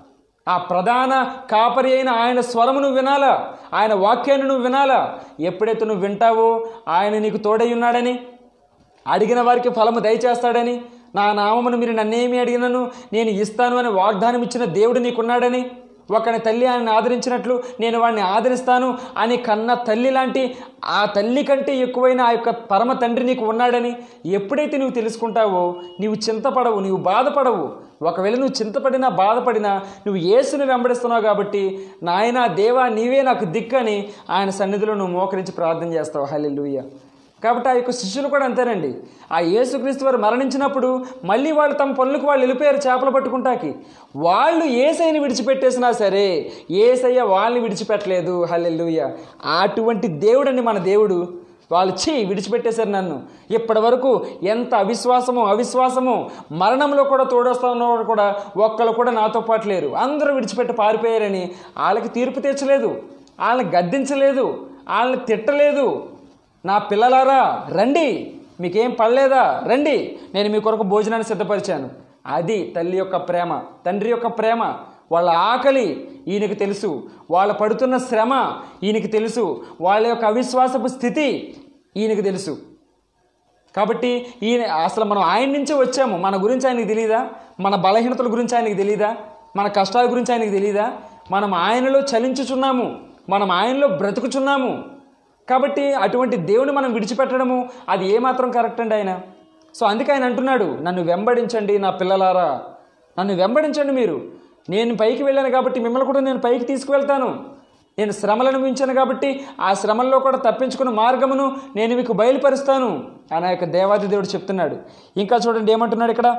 ఆ ప్రధాన కాపరి అయిన ఆయన స్వరము నువ్వు వినాలా ఆయన వాక్యాన్ని నువ్వు వినాలా ఎప్పుడైతే నువ్వు వింటావో ఆయన నీకు తోడై ఉన్నాడని అడిగిన వారికి ఫలము దయచేస్తాడని నా నామమును మీరు నన్నేమి అడిగినను నేను ఇస్తాను అని వాగ్దానం ఇచ్చిన దేవుడు నీకున్నాడని ఒకని తల్లి ఆయన ఆదరించినట్లు నేను వాడిని ఆదరిస్తాను అని కన్న తల్లి లాంటి ఆ తల్లి కంటే ఎక్కువైన ఆ యొక్క పరమ తండ్రి నీకు ఉన్నాడని ఎప్పుడైతే నువ్వు తెలుసుకుంటావో నీవు చింతపడవు నీవు బాధపడవు ఒకవేళ నువ్వు చింతపడినా బాధపడినా నువ్వు యేసుని వెంబడిస్తున్నావు కాబట్టి నాయన దేవా నీవే నాకు దిక్కని ఆయన సన్నిధిలో నువ్వు మోకరించి ప్రార్థన చేస్తావు హల్లెలూయ కాబట్టి ఆ యొక్క శిష్యులు కూడా అంతేనండి ఆ యేసుక్రీస్తు వారు మరణించినప్పుడు మళ్ళీ వాళ్ళు తమ పనులకు వాళ్ళు వెళ్ళిపోయారు చేపలు పట్టుకుంటాకి వాళ్ళు ఏసైని విడిచిపెట్టేసినా సరే ఏసయ్య వాళ్ళని విడిచిపెట్టలేదు హల్లెలూయ అటువంటి దేవుడండి మన దేవుడు వాళ్ళు చీ విడిచిపెట్టేశారు నన్ను ఇప్పటి వరకు ఎంత అవిశ్వాసమో అవిశ్వాసమో మరణంలో కూడా తోడొస్తున్నవాడు కూడా ఒక్కరు కూడా నాతో పాటు లేరు అందరూ విడిచిపెట్టి పారిపోయారని వాళ్ళకి తీర్పు తెచ్చలేదు వాళ్ళని గద్దించలేదు వాళ్ళని తిట్టలేదు నా పిల్లలారా రండి మీకేం పడలేదా రండి నేను మీ కొరకు భోజనాన్ని సిద్ధపరిచాను అది తల్లి యొక్క ప్రేమ తండ్రి యొక్క ప్రేమ వాళ్ళ ఆకలి ఈయనకి తెలుసు వాళ్ళు పడుతున్న శ్రమ ఈయనకి తెలుసు వాళ్ళ యొక్క అవిశ్వాసపు స్థితి ఈయనకి తెలుసు కాబట్టి ఈయన అసలు మనం ఆయన నుంచే వచ్చాము మన గురించి ఆయనకి తెలియదా మన బలహీనతల గురించి ఆయనకి తెలియదా మన కష్టాల గురించి ఆయనకి తెలియదా మనం ఆయనలో చలించుచున్నాము మనం ఆయనలో బ్రతుకుచున్నాము కాబట్టి అటువంటి దేవుని మనం విడిచిపెట్టడము అది ఏమాత్రం కరెక్ట్ అండి ఆయన సో అందుకే ఆయన అంటున్నాడు నన్ను వెంబడించండి నా పిల్లలారా నన్ను వెంబడించండి మీరు నేను పైకి వెళ్ళాను కాబట్టి మిమ్మల్ని కూడా నేను పైకి తీసుకువెళ్తాను నేను శ్రమలను అనుభవించాను కాబట్టి ఆ శ్రమల్లో కూడా తప్పించుకున్న మార్గమును నేను మీకు బయలుపరుస్తాను అని ఆ యొక్క దేవాది దేవుడు చెప్తున్నాడు ఇంకా చూడండి ఏమంటున్నాడు ఇక్కడ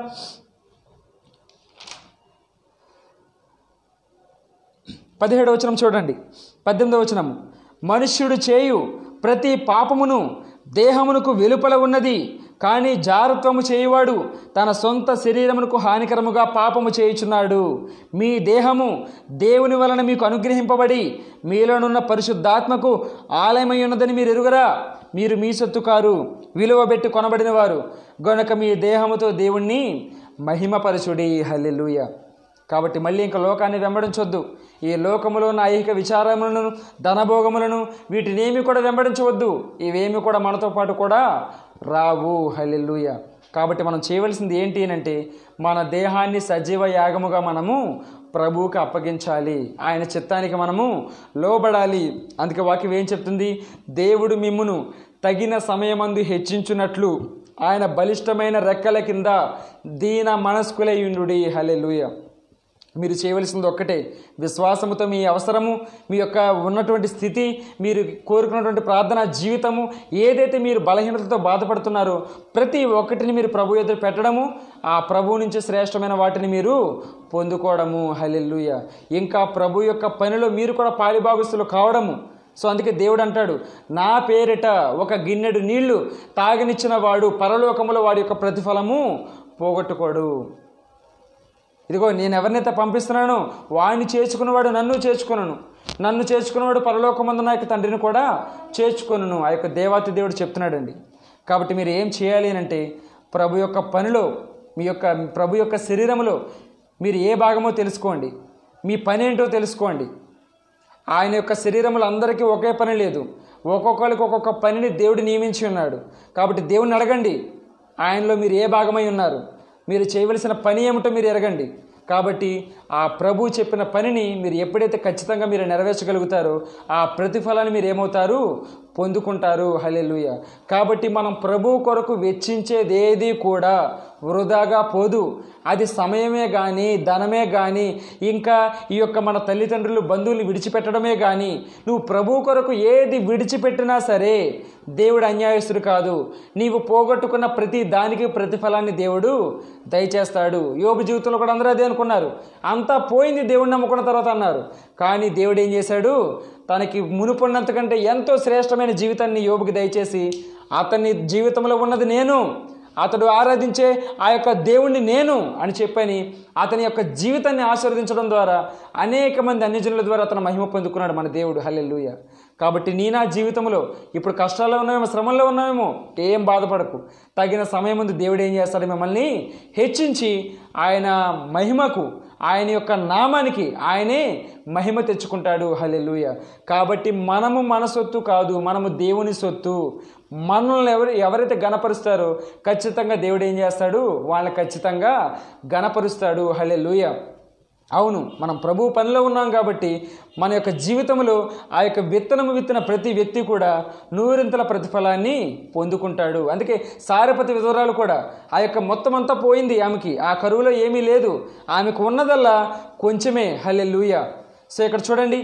పదిహేడు వచనం చూడండి పద్దెనిమిదవ వచనము మనుష్యుడు చేయు ప్రతి పాపమును దేహమునకు వెలుపల ఉన్నది కానీ జారత్వము చేయువాడు తన సొంత శరీరమునకు హానికరముగా పాపము చేయుచున్నాడు మీ దేహము దేవుని వలన మీకు అనుగ్రహింపబడి మీలోనున్న పరిశుద్ధాత్మకు ఆలయమై ఉన్నదని మీరు ఎరుగరా మీరు మీ సొత్తు కారు విలువ పెట్టి కొనబడిన వారు గనుక మీ దేహముతో దేవుణ్ణి మహిమపరచుడి హల్లెలూయ కాబట్టి మళ్ళీ ఇంకా లోకాన్ని వెంబడించొద్దు ఈ లోకములో ఉన్న ఐహిక విచారములను ధనభోగములను వీటినేమి కూడా వెంబడించవద్దు ఇవేమి కూడా మనతో పాటు కూడా రావు హల్లెలూయ కాబట్టి మనం చేయవలసింది ఏంటి అంటే మన దేహాన్ని సజీవ యాగముగా మనము ప్రభువుకి అప్పగించాలి ఆయన చిత్తానికి మనము లోబడాలి అందుకే వాక్యం ఏం చెప్తుంది దేవుడు మిమ్మును తగిన సమయమందు హెచ్చించున్నట్లు ఆయన బలిష్టమైన రెక్కల కింద దీన మనస్కులయుండు హల్లెలూయ మీరు చేయవలసింది ఒక్కటే విశ్వాసముతో మీ అవసరము మీ యొక్క ఉన్నటువంటి స్థితి మీరు కోరుకున్నటువంటి ప్రార్థన జీవితము ఏదైతే మీరు బలహీనతతో బాధపడుతున్నారో ప్రతి ఒక్కటిని మీరు ప్రభు ఎదురు పెట్టడము ఆ ప్రభు నుంచి శ్రేష్టమైన వాటిని మీరు పొందుకోవడము హలెల్లుయ ఇంకా ప్రభు యొక్క పనిలో మీరు కూడా పాలిభాగస్తులు కావడము సో అందుకే దేవుడు అంటాడు నా పేరిట ఒక గిన్నెడు నీళ్లు తాగనిచ్చిన వాడు పరలోకములో వాడి యొక్క ప్రతిఫలము పోగొట్టుకోడు ఇదిగో నేను ఎవరినైతే పంపిస్తున్నానో వాడిని చేర్చుకున్నవాడు నన్ను చేర్చుకున్నాను నన్ను చేర్చుకున్నవాడు పరలోకమందు నా యొక్క తండ్రిని కూడా చేర్చుకొనును ఆ యొక్క దేవాతి దేవుడు చెప్తున్నాడండి కాబట్టి మీరు ఏం చేయాలి అని అంటే ప్రభు యొక్క పనిలో మీ యొక్క ప్రభు యొక్క శరీరంలో మీరు ఏ భాగమో తెలుసుకోండి మీ పని ఏంటో తెలుసుకోండి ఆయన యొక్క శరీరములు అందరికీ ఒకే పని లేదు ఒక్కొక్కరికి ఒక్కొక్క పనిని దేవుడు నియమించి ఉన్నాడు కాబట్టి దేవుడిని అడగండి ఆయనలో మీరు ఏ భాగమై ఉన్నారు మీరు చేయవలసిన పని ఏమిటో మీరు ఎరగండి కాబట్టి ఆ ప్రభు చెప్పిన పనిని మీరు ఎప్పుడైతే ఖచ్చితంగా మీరు నెరవేర్చగలుగుతారో ఆ ప్రతిఫలాన్ని మీరు ఏమవుతారు పొందుకుంటారు హలెలుయ కాబట్టి మనం ప్రభు కొరకు వెచ్చించేది ఏది కూడా వృధాగా పోదు అది సమయమే కానీ ధనమే కానీ ఇంకా ఈ యొక్క మన తల్లిదండ్రులు బంధువులు విడిచిపెట్టడమే కానీ నువ్వు ప్రభు కొరకు ఏది విడిచిపెట్టినా సరే దేవుడు అన్యాయస్తుడు కాదు నీవు పోగొట్టుకున్న ప్రతి దానికి ప్రతిఫలాన్ని దేవుడు దయచేస్తాడు యోగు జీవితంలో కూడా అందరూ అదే అనుకున్నారు అంతా పోయింది దేవుడిని నమ్ముకున్న తర్వాత అన్నారు కానీ దేవుడు ఏం చేశాడు తనకి మునుపున్నంతకంటే ఎంతో శ్రేష్టమైన జీవితాన్ని యోబుకి దయచేసి అతని జీవితంలో ఉన్నది నేను అతడు ఆరాధించే ఆ యొక్క దేవుణ్ణి నేను అని చెప్పని అతని యొక్క జీవితాన్ని ఆశీర్వదించడం ద్వారా అనేక మంది అన్యజనుల ద్వారా అతను మహిమ పొందుకున్నాడు మన దేవుడు హల్లెలూయ కాబట్టి నీ నా జీవితంలో ఇప్పుడు కష్టాల్లో ఉన్నామేమో శ్రమంలో ఉన్నామేమో ఏం బాధపడకు తగిన సమయం ముందు దేవుడు ఏం చేస్తాడు మిమ్మల్ని హెచ్చించి ఆయన మహిమకు ఆయన యొక్క నామానికి ఆయనే మహిమ తెచ్చుకుంటాడు హల్లెలూయ కాబట్టి మనము మన సొత్తు కాదు మనము దేవుని సొత్తు మనల్ని ఎవరు ఎవరైతే గణపరుస్తారో ఖచ్చితంగా దేవుడు ఏం చేస్తాడు వాళ్ళని ఖచ్చితంగా గణపరుస్తాడు హల్లెలూయ అవును మనం ప్రభు పనిలో ఉన్నాం కాబట్టి మన యొక్క జీవితంలో ఆ యొక్క విత్తనము విత్తన ప్రతి వ్యక్తి కూడా నూరింతల ప్రతిఫలాన్ని పొందుకుంటాడు అందుకే సారపతి విధవరాలు కూడా ఆ యొక్క మొత్తం అంతా పోయింది ఆమెకి ఆ కరువులో ఏమీ లేదు ఆమెకు ఉన్నదల్లా కొంచెమే హల్లెలూయ సో ఇక్కడ చూడండి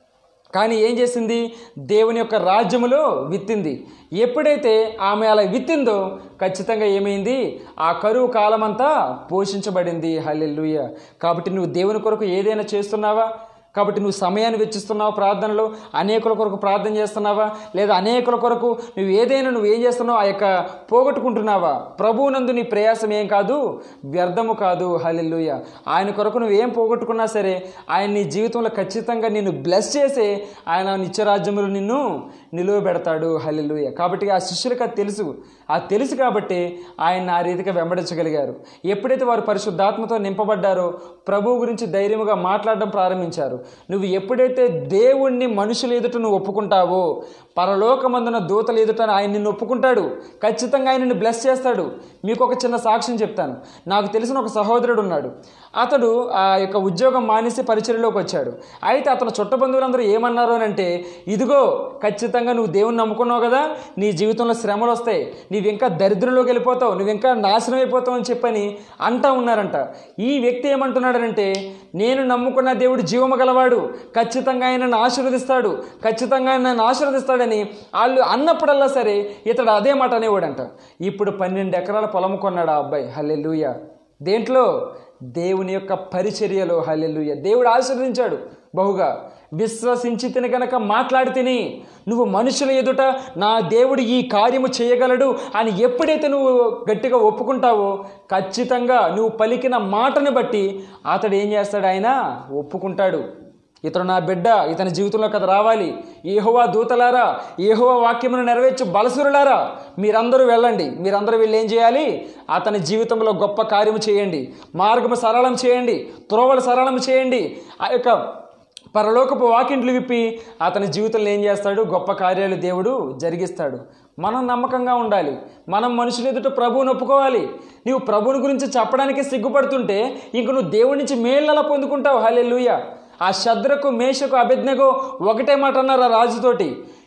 కానీ ఏం చేసింది దేవుని యొక్క రాజ్యములో విత్తింది ఎప్పుడైతే ఆమె అలా విత్తిందో ఖచ్చితంగా ఏమైంది ఆ కరువు కాలమంతా పోషించబడింది హల్లెలూయ కాబట్టి నువ్వు దేవుని కొరకు ఏదైనా చేస్తున్నావా కాబట్టి నువ్వు సమయాన్ని వెచ్చిస్తున్నావు ప్రార్థనలో అనేకుల కొరకు ప్రార్థన చేస్తున్నావా లేదా అనేకుల కొరకు నువ్వు ఏదైనా నువ్వు ఏం చేస్తున్నావు ఆ యొక్క పోగొట్టుకుంటున్నావా ప్రభువునందు నీ ప్రయాసం ఏం కాదు వ్యర్థము కాదు హల్లెలూయ ఆయన కొరకు నువ్వు ఏం పోగొట్టుకున్నా సరే ఆయన నీ జీవితంలో ఖచ్చితంగా నిన్ను బ్లెస్ చేసే ఆయన నిత్యరాజ్యములు నిన్ను నిలువబెడతాడు హల్లెలూయ కాబట్టి ఆ శిష్యులకు అది తెలుసు ఆ తెలుసు కాబట్టి ఆయన ఆ రీతిగా వెంబడించగలిగారు ఎప్పుడైతే వారు పరిశుద్ధాత్మతో నింపబడ్డారో ప్రభువు గురించి ధైర్యముగా మాట్లాడడం ప్రారంభించారు నువ్వు ఎప్పుడైతే దేవుణ్ణి మనుషుల ఎదుట నువ్వు ఒప్పుకుంటావో పరలోకమందున దూతల ఎదుట ఆయన నిన్ను ఒప్పుకుంటాడు ఖచ్చితంగా ఆయన నిన్ను బ్లెస్ చేస్తాడు మీకు ఒక చిన్న సాక్ష్యం చెప్తాను నాకు తెలిసిన ఒక సహోదరుడు ఉన్నాడు అతడు ఆ యొక్క ఉద్యోగం మానేసి పరిచర్యలోకి వచ్చాడు అయితే అతను చుట్ట బంధువులందరూ ఏమన్నారు అని అంటే ఇదిగో ఖచ్చితంగా నువ్వు దేవుని నమ్ముకున్నావు కదా నీ జీవితంలో శ్రమలు వస్తాయి నీవు ఇంకా దరిద్రంలోకి వెళ్ళిపోతావు నువ్వు ఇంకా నాశనం అయిపోతావు అని చెప్పని అంటా ఉన్నారంట ఈ వ్యక్తి ఏమంటున్నాడనంటే నేను నమ్ముకున్న దేవుడు జీవము గలవాడు ఖచ్చితంగా ఆయన నన్ను ఆశీర్వదిస్తాడు ఖచ్చితంగా ఆయన నన్ను ఆశీర్వదిస్తాడని వాళ్ళు అన్నప్పుడల్లా సరే ఇతడు అదే మాట అనేవాడంట ఇప్పుడు పన్నెండు ఎకరాల పొలం కొన్నాడు ఆ అబ్బాయి హల్లెలూయ దేంట్లో దేవుని యొక్క పరిచర్యలో హల్లెలూయ దేవుడు ఆశీర్వదించాడు బహుగా విశ్వసించి తిని గనక మాట్లాడి తిని నువ్వు మనుషుల ఎదుట నా దేవుడు ఈ కార్యము చేయగలడు అని ఎప్పుడైతే నువ్వు గట్టిగా ఒప్పుకుంటావో ఖచ్చితంగా నువ్వు పలికిన మాటను బట్టి అతడు ఏం చేస్తాడు ఆయన ఒప్పుకుంటాడు ఇతను నా బిడ్డ ఇతని జీవితంలో కథ రావాలి ఏహోవా దూతలారా ఏహోవా వాక్యమును నెరవేర్చు బలసురులారా మీరందరూ వెళ్ళండి మీరందరూ వెళ్ళి ఏం చేయాలి అతని జీవితంలో గొప్ప కార్యము చేయండి మార్గము సరళం చేయండి త్రోవలు సరళం చేయండి ఆ యొక్క పరలోకపు వాకింట్లు విప్పి అతని జీవితంలో ఏం చేస్తాడు గొప్ప కార్యాలు దేవుడు జరిగిస్తాడు మనం నమ్మకంగా ఉండాలి మనం మనుషుల ఎదుట ప్రభువుని ఒప్పుకోవాలి నీవు ప్రభువుని గురించి చెప్పడానికి సిగ్గుపడుతుంటే ఇంక నువ్వు దేవుడి నుంచి మేళ్ళలా పొందుకుంటావు హల్లెలూయ ఆ శద్రకు మేషకు అభిజ్ఞకు ఒకటే మాట అన్నారు ఆ రాజుతోటి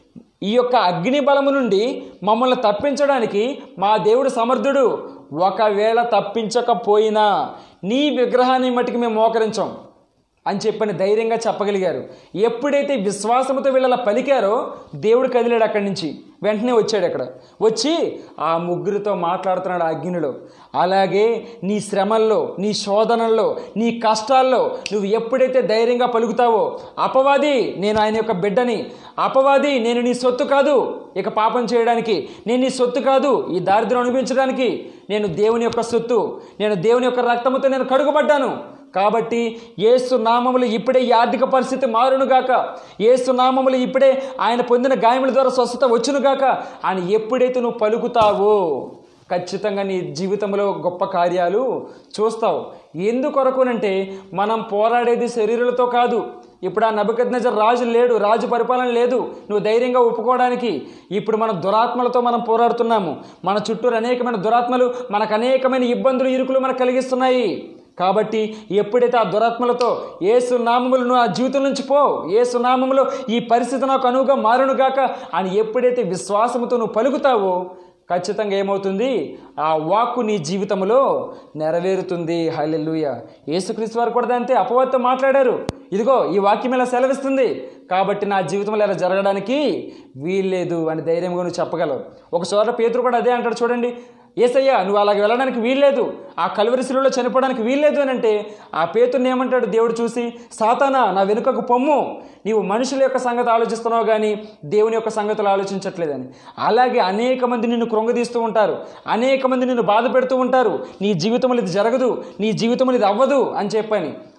ఈ యొక్క అగ్ని బలము నుండి మమ్మల్ని తప్పించడానికి మా దేవుడు సమర్థుడు ఒకవేళ తప్పించకపోయినా నీ విగ్రహాన్ని మట్టుకు మేము మోకరించాం అని చెప్పని ధైర్యంగా చెప్పగలిగారు ఎప్పుడైతే విశ్వాసంతో వీళ్ళ పలికారో దేవుడు కదిలాడు అక్కడి నుంచి వెంటనే వచ్చాడు అక్కడ వచ్చి ఆ ముగ్గురితో మాట్లాడుతున్నాడు ఆ అగ్నిలో అలాగే నీ శ్రమల్లో నీ శోధనల్లో నీ కష్టాల్లో నువ్వు ఎప్పుడైతే ధైర్యంగా పలుకుతావో అపవాది నేను ఆయన యొక్క బిడ్డని అపవాది నేను నీ సొత్తు కాదు ఇక పాపం చేయడానికి నేను నీ సొత్తు కాదు ఈ దారిద్ర్యం అనిపించడానికి నేను దేవుని యొక్క సొత్తు నేను దేవుని యొక్క రక్తముతో నేను కడుగబడ్డాను కాబట్టి ఏసు నామములు ఇప్పుడే ఈ ఆర్థిక పరిస్థితి మారునుగాక ఏసు నామములు ఇప్పుడే ఆయన పొందిన గాయముల ద్వారా స్వస్థత వచ్చునుగాక అని ఎప్పుడైతే నువ్వు పలుకుతావో ఖచ్చితంగా నీ జీవితంలో గొప్ప కార్యాలు చూస్తావు ఎందుకొరకునంటే మనం పోరాడేది శరీరాలతో కాదు ఇప్పుడు ఆ నబకద్నజర్ రాజు లేడు రాజు పరిపాలన లేదు నువ్వు ధైర్యంగా ఒప్పుకోవడానికి ఇప్పుడు మన దురాత్మలతో మనం పోరాడుతున్నాము మన చుట్టూరు అనేకమైన దురాత్మలు మనకు అనేకమైన ఇబ్బందులు ఇరుకులు మనకు కలిగిస్తున్నాయి కాబట్టి ఎప్పుడైతే ఆ దురాత్మలతో ఏసు నామములు నువ్వు ఆ జీవితం నుంచి పో ఏసు నామములో ఈ పరిస్థితి నాకు అనువుగా మారునుగాక అని ఎప్పుడైతే విశ్వాసముతో నువ్వు పలుకుతావో ఖచ్చితంగా ఏమవుతుంది ఆ వాక్కు నీ జీవితంలో నెరవేరుతుంది హల్లెలూయ యేసుక్రీస్తు వారు కూడా అంతే అపవాదితో మాట్లాడారు ఇదిగో ఈ వాక్యం ఇలా సెలవిస్తుంది కాబట్టి నా జీవితంలో ఇలా జరగడానికి వీల్లేదు అని ధైర్యంగా నువ్వు చెప్పగలవు ఒక చోట పేతురు కూడా అదే అంటాడు చూడండి ఏసయ్యా నువ్వు అలాగ వెళ్ళడానికి వీల్లేదు ఆ కలువరిశిలో చనిపోవడానికి వీల్లేదు అని అంటే ఆ పేతుర్ని ఏమంటాడు దేవుడు చూసి సాతానా నా వెనుకకు పొమ్ము నీవు మనుషుల యొక్క సంగతి ఆలోచిస్తున్నావు కానీ దేవుని యొక్క సంగతులు ఆలోచించట్లేదని అలాగే అనేక మంది నిన్ను కృంగదీస్తూ ఉంటారు అనేక మంది నిన్ను బాధ పెడుతూ ఉంటారు నీ జీవితంలో ఇది జరగదు నీ జీవితంలో ఇది అవ్వదు అని చెప్పని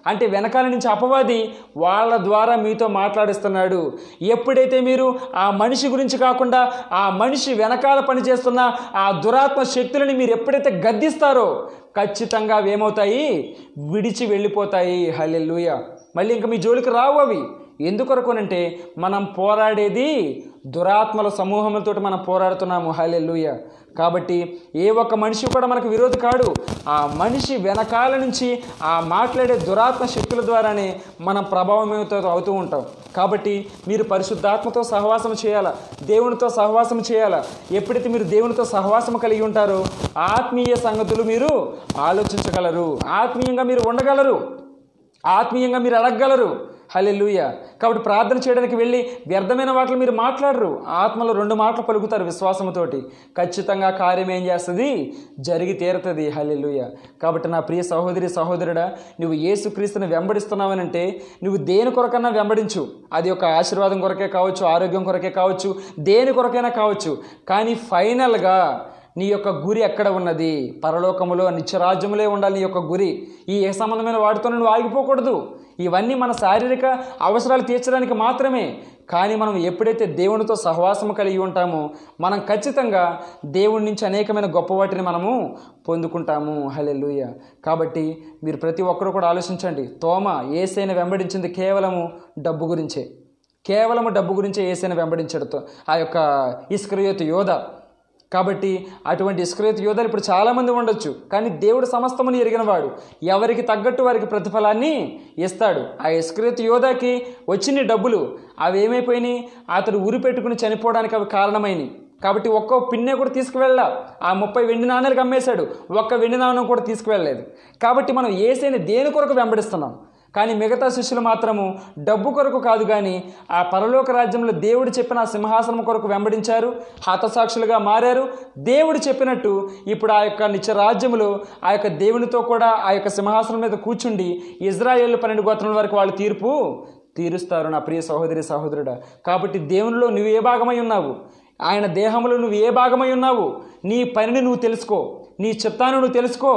అంటే వెనకాల నుంచి అపవాది వాళ్ళ ద్వారా మీతో మాట్లాడిస్తున్నాడు ఎప్పుడైతే మీరు ఆ మనిషి గురించి కాకుండా ఆ మనిషి వెనకాల పనిచేస్తున్న ఆ దురాత్మ శక్తులని మీరు ఎప్పుడైతే గద్దిస్తారో ఖచ్చితంగా అవి ఏమవుతాయి విడిచి వెళ్ళిపోతాయి హల్లెలూయ మళ్ళీ ఇంకా మీ జోలికి రావు అవి ఎందుకొరకునంటే మనం పోరాడేది దురాత్మల సమూహములతో మనం పోరాడుతున్నాము హల్లెలూయ కాబట్టి ఏ ఒక్క మనిషి కూడా మనకు విరోధి కాడు ఆ మనిషి వెనకాల నుంచి ఆ మాట్లాడే దురాత్మ శక్తుల ద్వారానే మనం ప్రభావమవుతూ అవుతూ ఉంటాం కాబట్టి మీరు పరిశుద్ధాత్మతో సహవాసం చేయాలా దేవునితో సహవాసం చేయాలా ఎప్పుడైతే మీరు దేవునితో సహవాసం కలిగి ఉంటారో ఆత్మీయ సంగతులు మీరు ఆలోచించగలరు ఆత్మీయంగా మీరు ఉండగలరు ఆత్మీయంగా మీరు అడగగలరు హలెలుయ కాబట్టి ప్రార్థన చేయడానికి వెళ్ళి వ్యర్థమైన మాటలు మీరు మాట్లాడరు ఆత్మలో రెండు మాటలు పలుకుతారు విశ్వాసంతోటి ఖచ్చితంగా కార్యం ఏం చేస్తుంది జరిగి తీరుతుంది హలెలుయ కాబట్టి నా ప్రియ సహోదరి సహోదరుడా నువ్వు యేసుక్రీస్తుని వెంబడిస్తున్నావనంటే నువ్వు దేని కొరకన్నా వెంబడించు అది ఒక ఆశీర్వాదం కొరకే కావచ్చు ఆరోగ్యం కొరకే కావచ్చు దేని కొరకైనా కావచ్చు కానీ ఫైనల్గా నీ యొక్క గురి ఎక్కడ ఉన్నది పరలోకములో నిత్యరాజ్యములే ఉండాలి నీ యొక్క గురి ఈ ఏ సంబంధమైన వాటితో నువ్వు ఆగిపోకూడదు ఇవన్నీ మన శారీరక అవసరాలు తీర్చడానికి మాత్రమే కానీ మనం ఎప్పుడైతే దేవునితో సహవాసం కలిగి ఉంటామో మనం ఖచ్చితంగా దేవుడి నుంచి అనేకమైన గొప్ప వాటిని మనము పొందుకుంటాము హలెలుయ కాబట్టి మీరు ప్రతి ఒక్కరూ కూడా ఆలోచించండి తోమ ఏసైన వెంబడించింది కేవలము డబ్బు గురించే కేవలము డబ్బు గురించే ఏసైన వెంబడించడంతో ఆ యొక్క ఇస్క్రయోతు యోధ కాబట్టి అటువంటి ఇస్క్రేత్ యోధులు ఇప్పుడు చాలామంది ఉండొచ్చు కానీ దేవుడు సమస్తముని ఎరిగినవాడు ఎవరికి తగ్గట్టు వారికి ప్రతిఫలాన్ని ఇస్తాడు ఆ ఇస్క్రేత్ యోధాకి వచ్చిన డబ్బులు అవి ఏమైపోయినాయి అతడు ఉరి పెట్టుకుని చనిపోవడానికి అవి కారణమైనవి కాబట్టి ఒక్క పిన్నే కూడా తీసుకువెళ్ళ ఆ ముప్పై వెండి నాణ్యాలకు అమ్మేశాడు ఒక్క వెండి నాణ్యం కూడా తీసుకువెళ్ళలేదు కాబట్టి మనం ఏసైని దేని కొరకు వెంబడిస్తున్నాం కానీ మిగతా శిష్యులు మాత్రము డబ్బు కొరకు కాదు కానీ ఆ పరలోక రాజ్యంలో దేవుడు చెప్పిన ఆ సింహాసనం కొరకు వెంబడించారు హతసాక్షులుగా మారారు దేవుడు చెప్పినట్టు ఇప్పుడు ఆ యొక్క నిత్య రాజ్యములో ఆ యొక్క దేవునితో కూడా ఆ యొక్క సింహాసనం మీద కూర్చుండి ఇజ్రాయేల్ పన్నెండు గోత్రం వరకు వాళ్ళు తీర్పు తీరుస్తారు నా ప్రియ సహోదరి సహోదరుడా కాబట్టి దేవునిలో నువ్వు ఏ భాగమై ఉన్నావు ఆయన దేహంలో నువ్వు ఏ భాగమై ఉన్నావు నీ పనిని నువ్వు తెలుసుకో నీ చిత్తాన్ని నువ్వు తెలుసుకో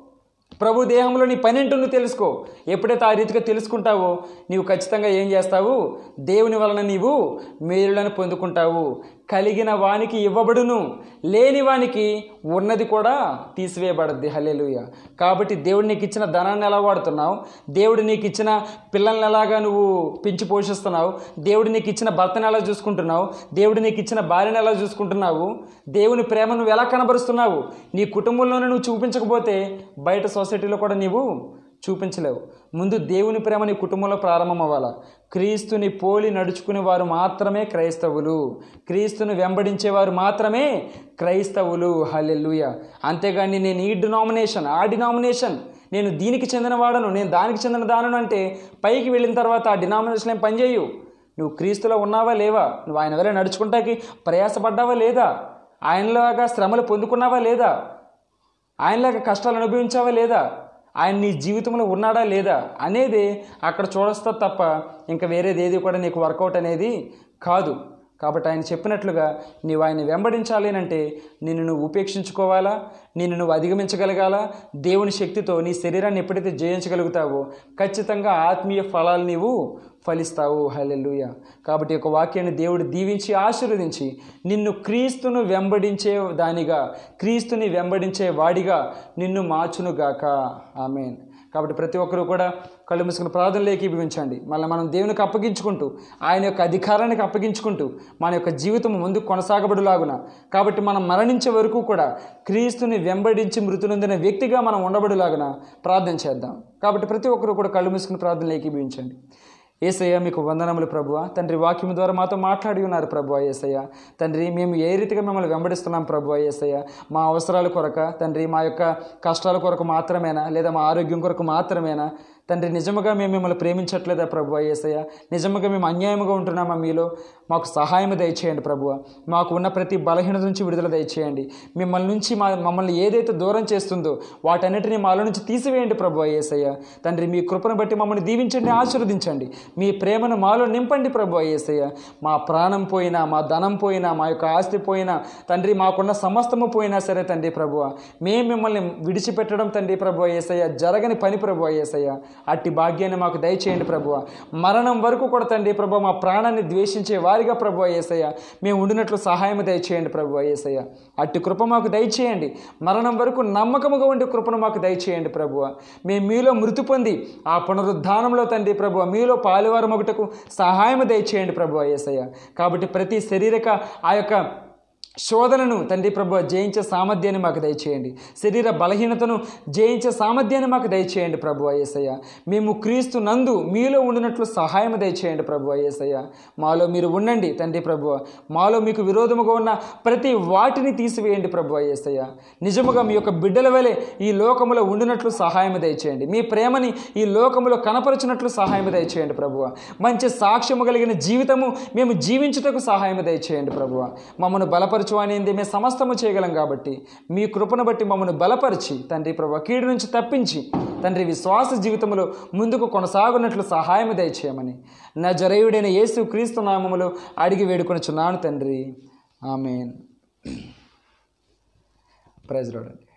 ప్రభు దేహంలో నీ పని ఏంటో నువ్వు తెలుసుకో ఎప్పుడైతే ఆ రీతిగా తెలుసుకుంటావో నీవు ఖచ్చితంగా ఏం చేస్తావు దేవుని వలన నీవు మేలులను పొందుకుంటావు కలిగిన వానికి ఇవ్వబడును లేని వానికి ఉన్నది కూడా తీసివేయబడద్ది హల్లెలూయ కాబట్టి దేవుడు నీకు ఇచ్చిన ధనాన్ని ఎలా వాడుతున్నావు దేవుడు నీకు ఇచ్చిన పిల్లల్ని ఎలాగా నువ్వు పెంచి పోషిస్తున్నావు దేవుడు నీకు ఇచ్చిన భర్తను ఎలా చూసుకుంటున్నావు దేవుడు నీకు ఇచ్చిన భార్యను ఎలా చూసుకుంటున్నావు దేవుని ప్రేమ నువ్వు ఎలా కనబరుస్తున్నావు నీ కుటుంబంలోనే నువ్వు చూపించకపోతే బయట సొసైటీలో కూడా నీవు చూపించలేవు ముందు దేవుని ప్రేమ నీ కుటుంబంలో ప్రారంభం అవ్వాలా క్రీస్తుని పోలి నడుచుకునే వారు మాత్రమే క్రైస్తవులు క్రీస్తుని వెంబడించేవారు మాత్రమే క్రైస్తవులు హల్లెలూయ అంతేగాని నేను ఈ డినామినేషన్ ఆ డినామినేషన్ నేను దీనికి చెందినవాడను నేను దానికి చెందిన దానను అంటే పైకి వెళ్ళిన తర్వాత ఆ డినామినేషన్ ఏం పనిచేయు నువ్వు క్రీస్తులో ఉన్నావా లేవా నువ్వు ఆయన వల్ల నడుచుకుంటాకి ప్రయాసపడ్డావా లేదా ఆయనలాగా శ్రమలు పొందుకున్నావా లేదా ఆయనలాగా కష్టాలు అనుభవించావా లేదా ఆయన నీ జీవితంలో ఉన్నాడా లేదా అనేది అక్కడ చూడస్తా తప్ప ఇంకా వేరేది ఏది కూడా నీకు వర్కౌట్ అనేది కాదు కాబట్టి ఆయన చెప్పినట్లుగా నీవు ఆయన వెంబడించాలి అంటే నిన్ను నువ్వు ఉపేక్షించుకోవాలా నిన్ను నువ్వు అధిగమించగలగాల దేవుని శక్తితో నీ శరీరాన్ని ఎప్పుడైతే జయించగలుగుతావో ఖచ్చితంగా ఆత్మీయ ఫలాలు నీవు ఫలిస్తావు హల్లెలూయ కాబట్టి ఒక వాక్యాన్ని దేవుడు దీవించి ఆశీర్వదించి నిన్ను క్రీస్తును వెంబడించే దానిగా క్రీస్తుని వెంబడించే వాడిగా నిన్ను మార్చునుగాక ఆమెన్ కాబట్టి ప్రతి ఒక్కరూ కూడా కళ్ళు మూసుకుని ప్రార్థనలోకి విభించండి మళ్ళీ మనం దేవునికి అప్పగించుకుంటూ ఆయన యొక్క అధికారానికి అప్పగించుకుంటూ మన యొక్క జీవితం ముందుకు కొనసాగబడులాగున కాబట్టి మనం మరణించే వరకు కూడా క్రీస్తుని వెంబడించి మృతునందిన వ్యక్తిగా మనం ఉండబడులాగున ప్రార్థన చేద్దాం కాబట్టి ప్రతి ఒక్కరూ కూడా కళ్ళు మూసుకుని ప్రార్థనలోకి విభించండి ఏసయ్య మీకు వందనములు ప్రభువ తండ్రి వాక్యం ద్వారా మాతో మాట్లాడి ఉన్నారు ప్రభువ ఏసయ్య తండ్రి మేము ఏ రీతిగా మిమ్మల్ని వెంబడిస్తున్నాం ప్రభువ ఏసయ్య మా అవసరాల కొరక తండ్రి మా యొక్క కష్టాల కొరకు మాత్రమేనా లేదా మా ఆరోగ్యం కొరకు మాత్రమేనా తండ్రి నిజముగా మేము మిమ్మల్ని ప్రేమించట్లేదా ప్రభు ఏసయ్య నిజముగా మేము అన్యాయముగా ఉంటున్నామా మీలో మాకు సహాయం దయచేయండి ప్రభువ మాకు ఉన్న ప్రతి బలహీనత నుంచి విడుదల దయచేయండి మిమ్మల్ని నుంచి మా మమ్మల్ని ఏదైతే దూరం చేస్తుందో వాటన్నిటిని మాలో నుంచి తీసివేయండి ప్రభు ఏసయ్య తండ్రి మీ కృపను బట్టి మమ్మల్ని దీవించండి ఆశీర్వదించండి మీ ప్రేమను మాలో నింపండి ప్రభు ఏసయ్య మా ప్రాణం పోయినా మా ధనం పోయినా మా యొక్క ఆస్తి పోయినా తండ్రి మాకున్న సమస్తము పోయినా సరే తండ్రి ప్రభువ మేము మిమ్మల్ని విడిచిపెట్టడం తండ్రి ప్రభు ఏసయ్య జరగని పని ప్రభు ఏసయ్య అట్టి భాగ్యాన్ని మాకు దయచేయండి ప్రభువ మరణం వరకు కూడా తండ్రి ప్రభు మా ప్రాణాన్ని ద్వేషించే వారిగా ప్రభు ఏసయ్య మేము ఉండినట్లు సహాయం దయచేయండి ప్రభు ఏసయ్య అట్టి కృప మాకు దయచేయండి మరణం వరకు నమ్మకముగా ఉండే కృపను మాకు దయచేయండి ప్రభువ మేము మీలో మృతి పొంది ఆ పునరుద్ధానంలో తండ్రి ప్రభు మీలో పాలువారం ఒకటకు సహాయం దయచేయండి ప్రభు ఏసయ్య కాబట్టి ప్రతి శారీరక ఆ యొక్క శోధనను తండ్రి ప్రభు జయించే సామర్థ్యాన్ని మాకు దయచేయండి శరీర బలహీనతను జయించే సామర్థ్యాన్ని మాకు దయచేయండి ప్రభు అయ్యేసయ్య మేము క్రీస్తు నందు మీలో ఉండినట్లు సహాయం దయచేయండి ప్రభు అయ్యేసయ్య మాలో మీరు ఉండండి తండ్రి ప్రభు మాలో మీకు విరోధముగా ఉన్న ప్రతి వాటిని తీసివేయండి ప్రభు అయ్యేసయ్య నిజముగా మీ యొక్క బిడ్డల వలె ఈ లోకములో ఉండినట్లు సహాయం దయచేయండి మీ ప్రేమని ఈ లోకములో కనపరచినట్లు సహాయం దయచేయండి ప్రభువ మంచి సాక్ష్యము కలిగిన జీవితము మేము జీవించుటకు సహాయం దయచేయండి ప్రభువ మమ్మను బలపరచు అనేది మేము సమస్తము చేయగలం కాబట్టి మీ కృపను బట్టి మమ్మను బలపరిచి తండ్రి ప్రభు కీడు నుంచి తప్పించి తండ్రి విశ్వాస జీవితంలో ముందుకు కొనసాగునట్లు సహాయం దయచేయమని నా జరయుడైన యేసు క్రీస్తు నామములో అడిగి వేడుకొనుచున్నాను తండ్రి ఆమెన్ ప్రైజ్ రాడండి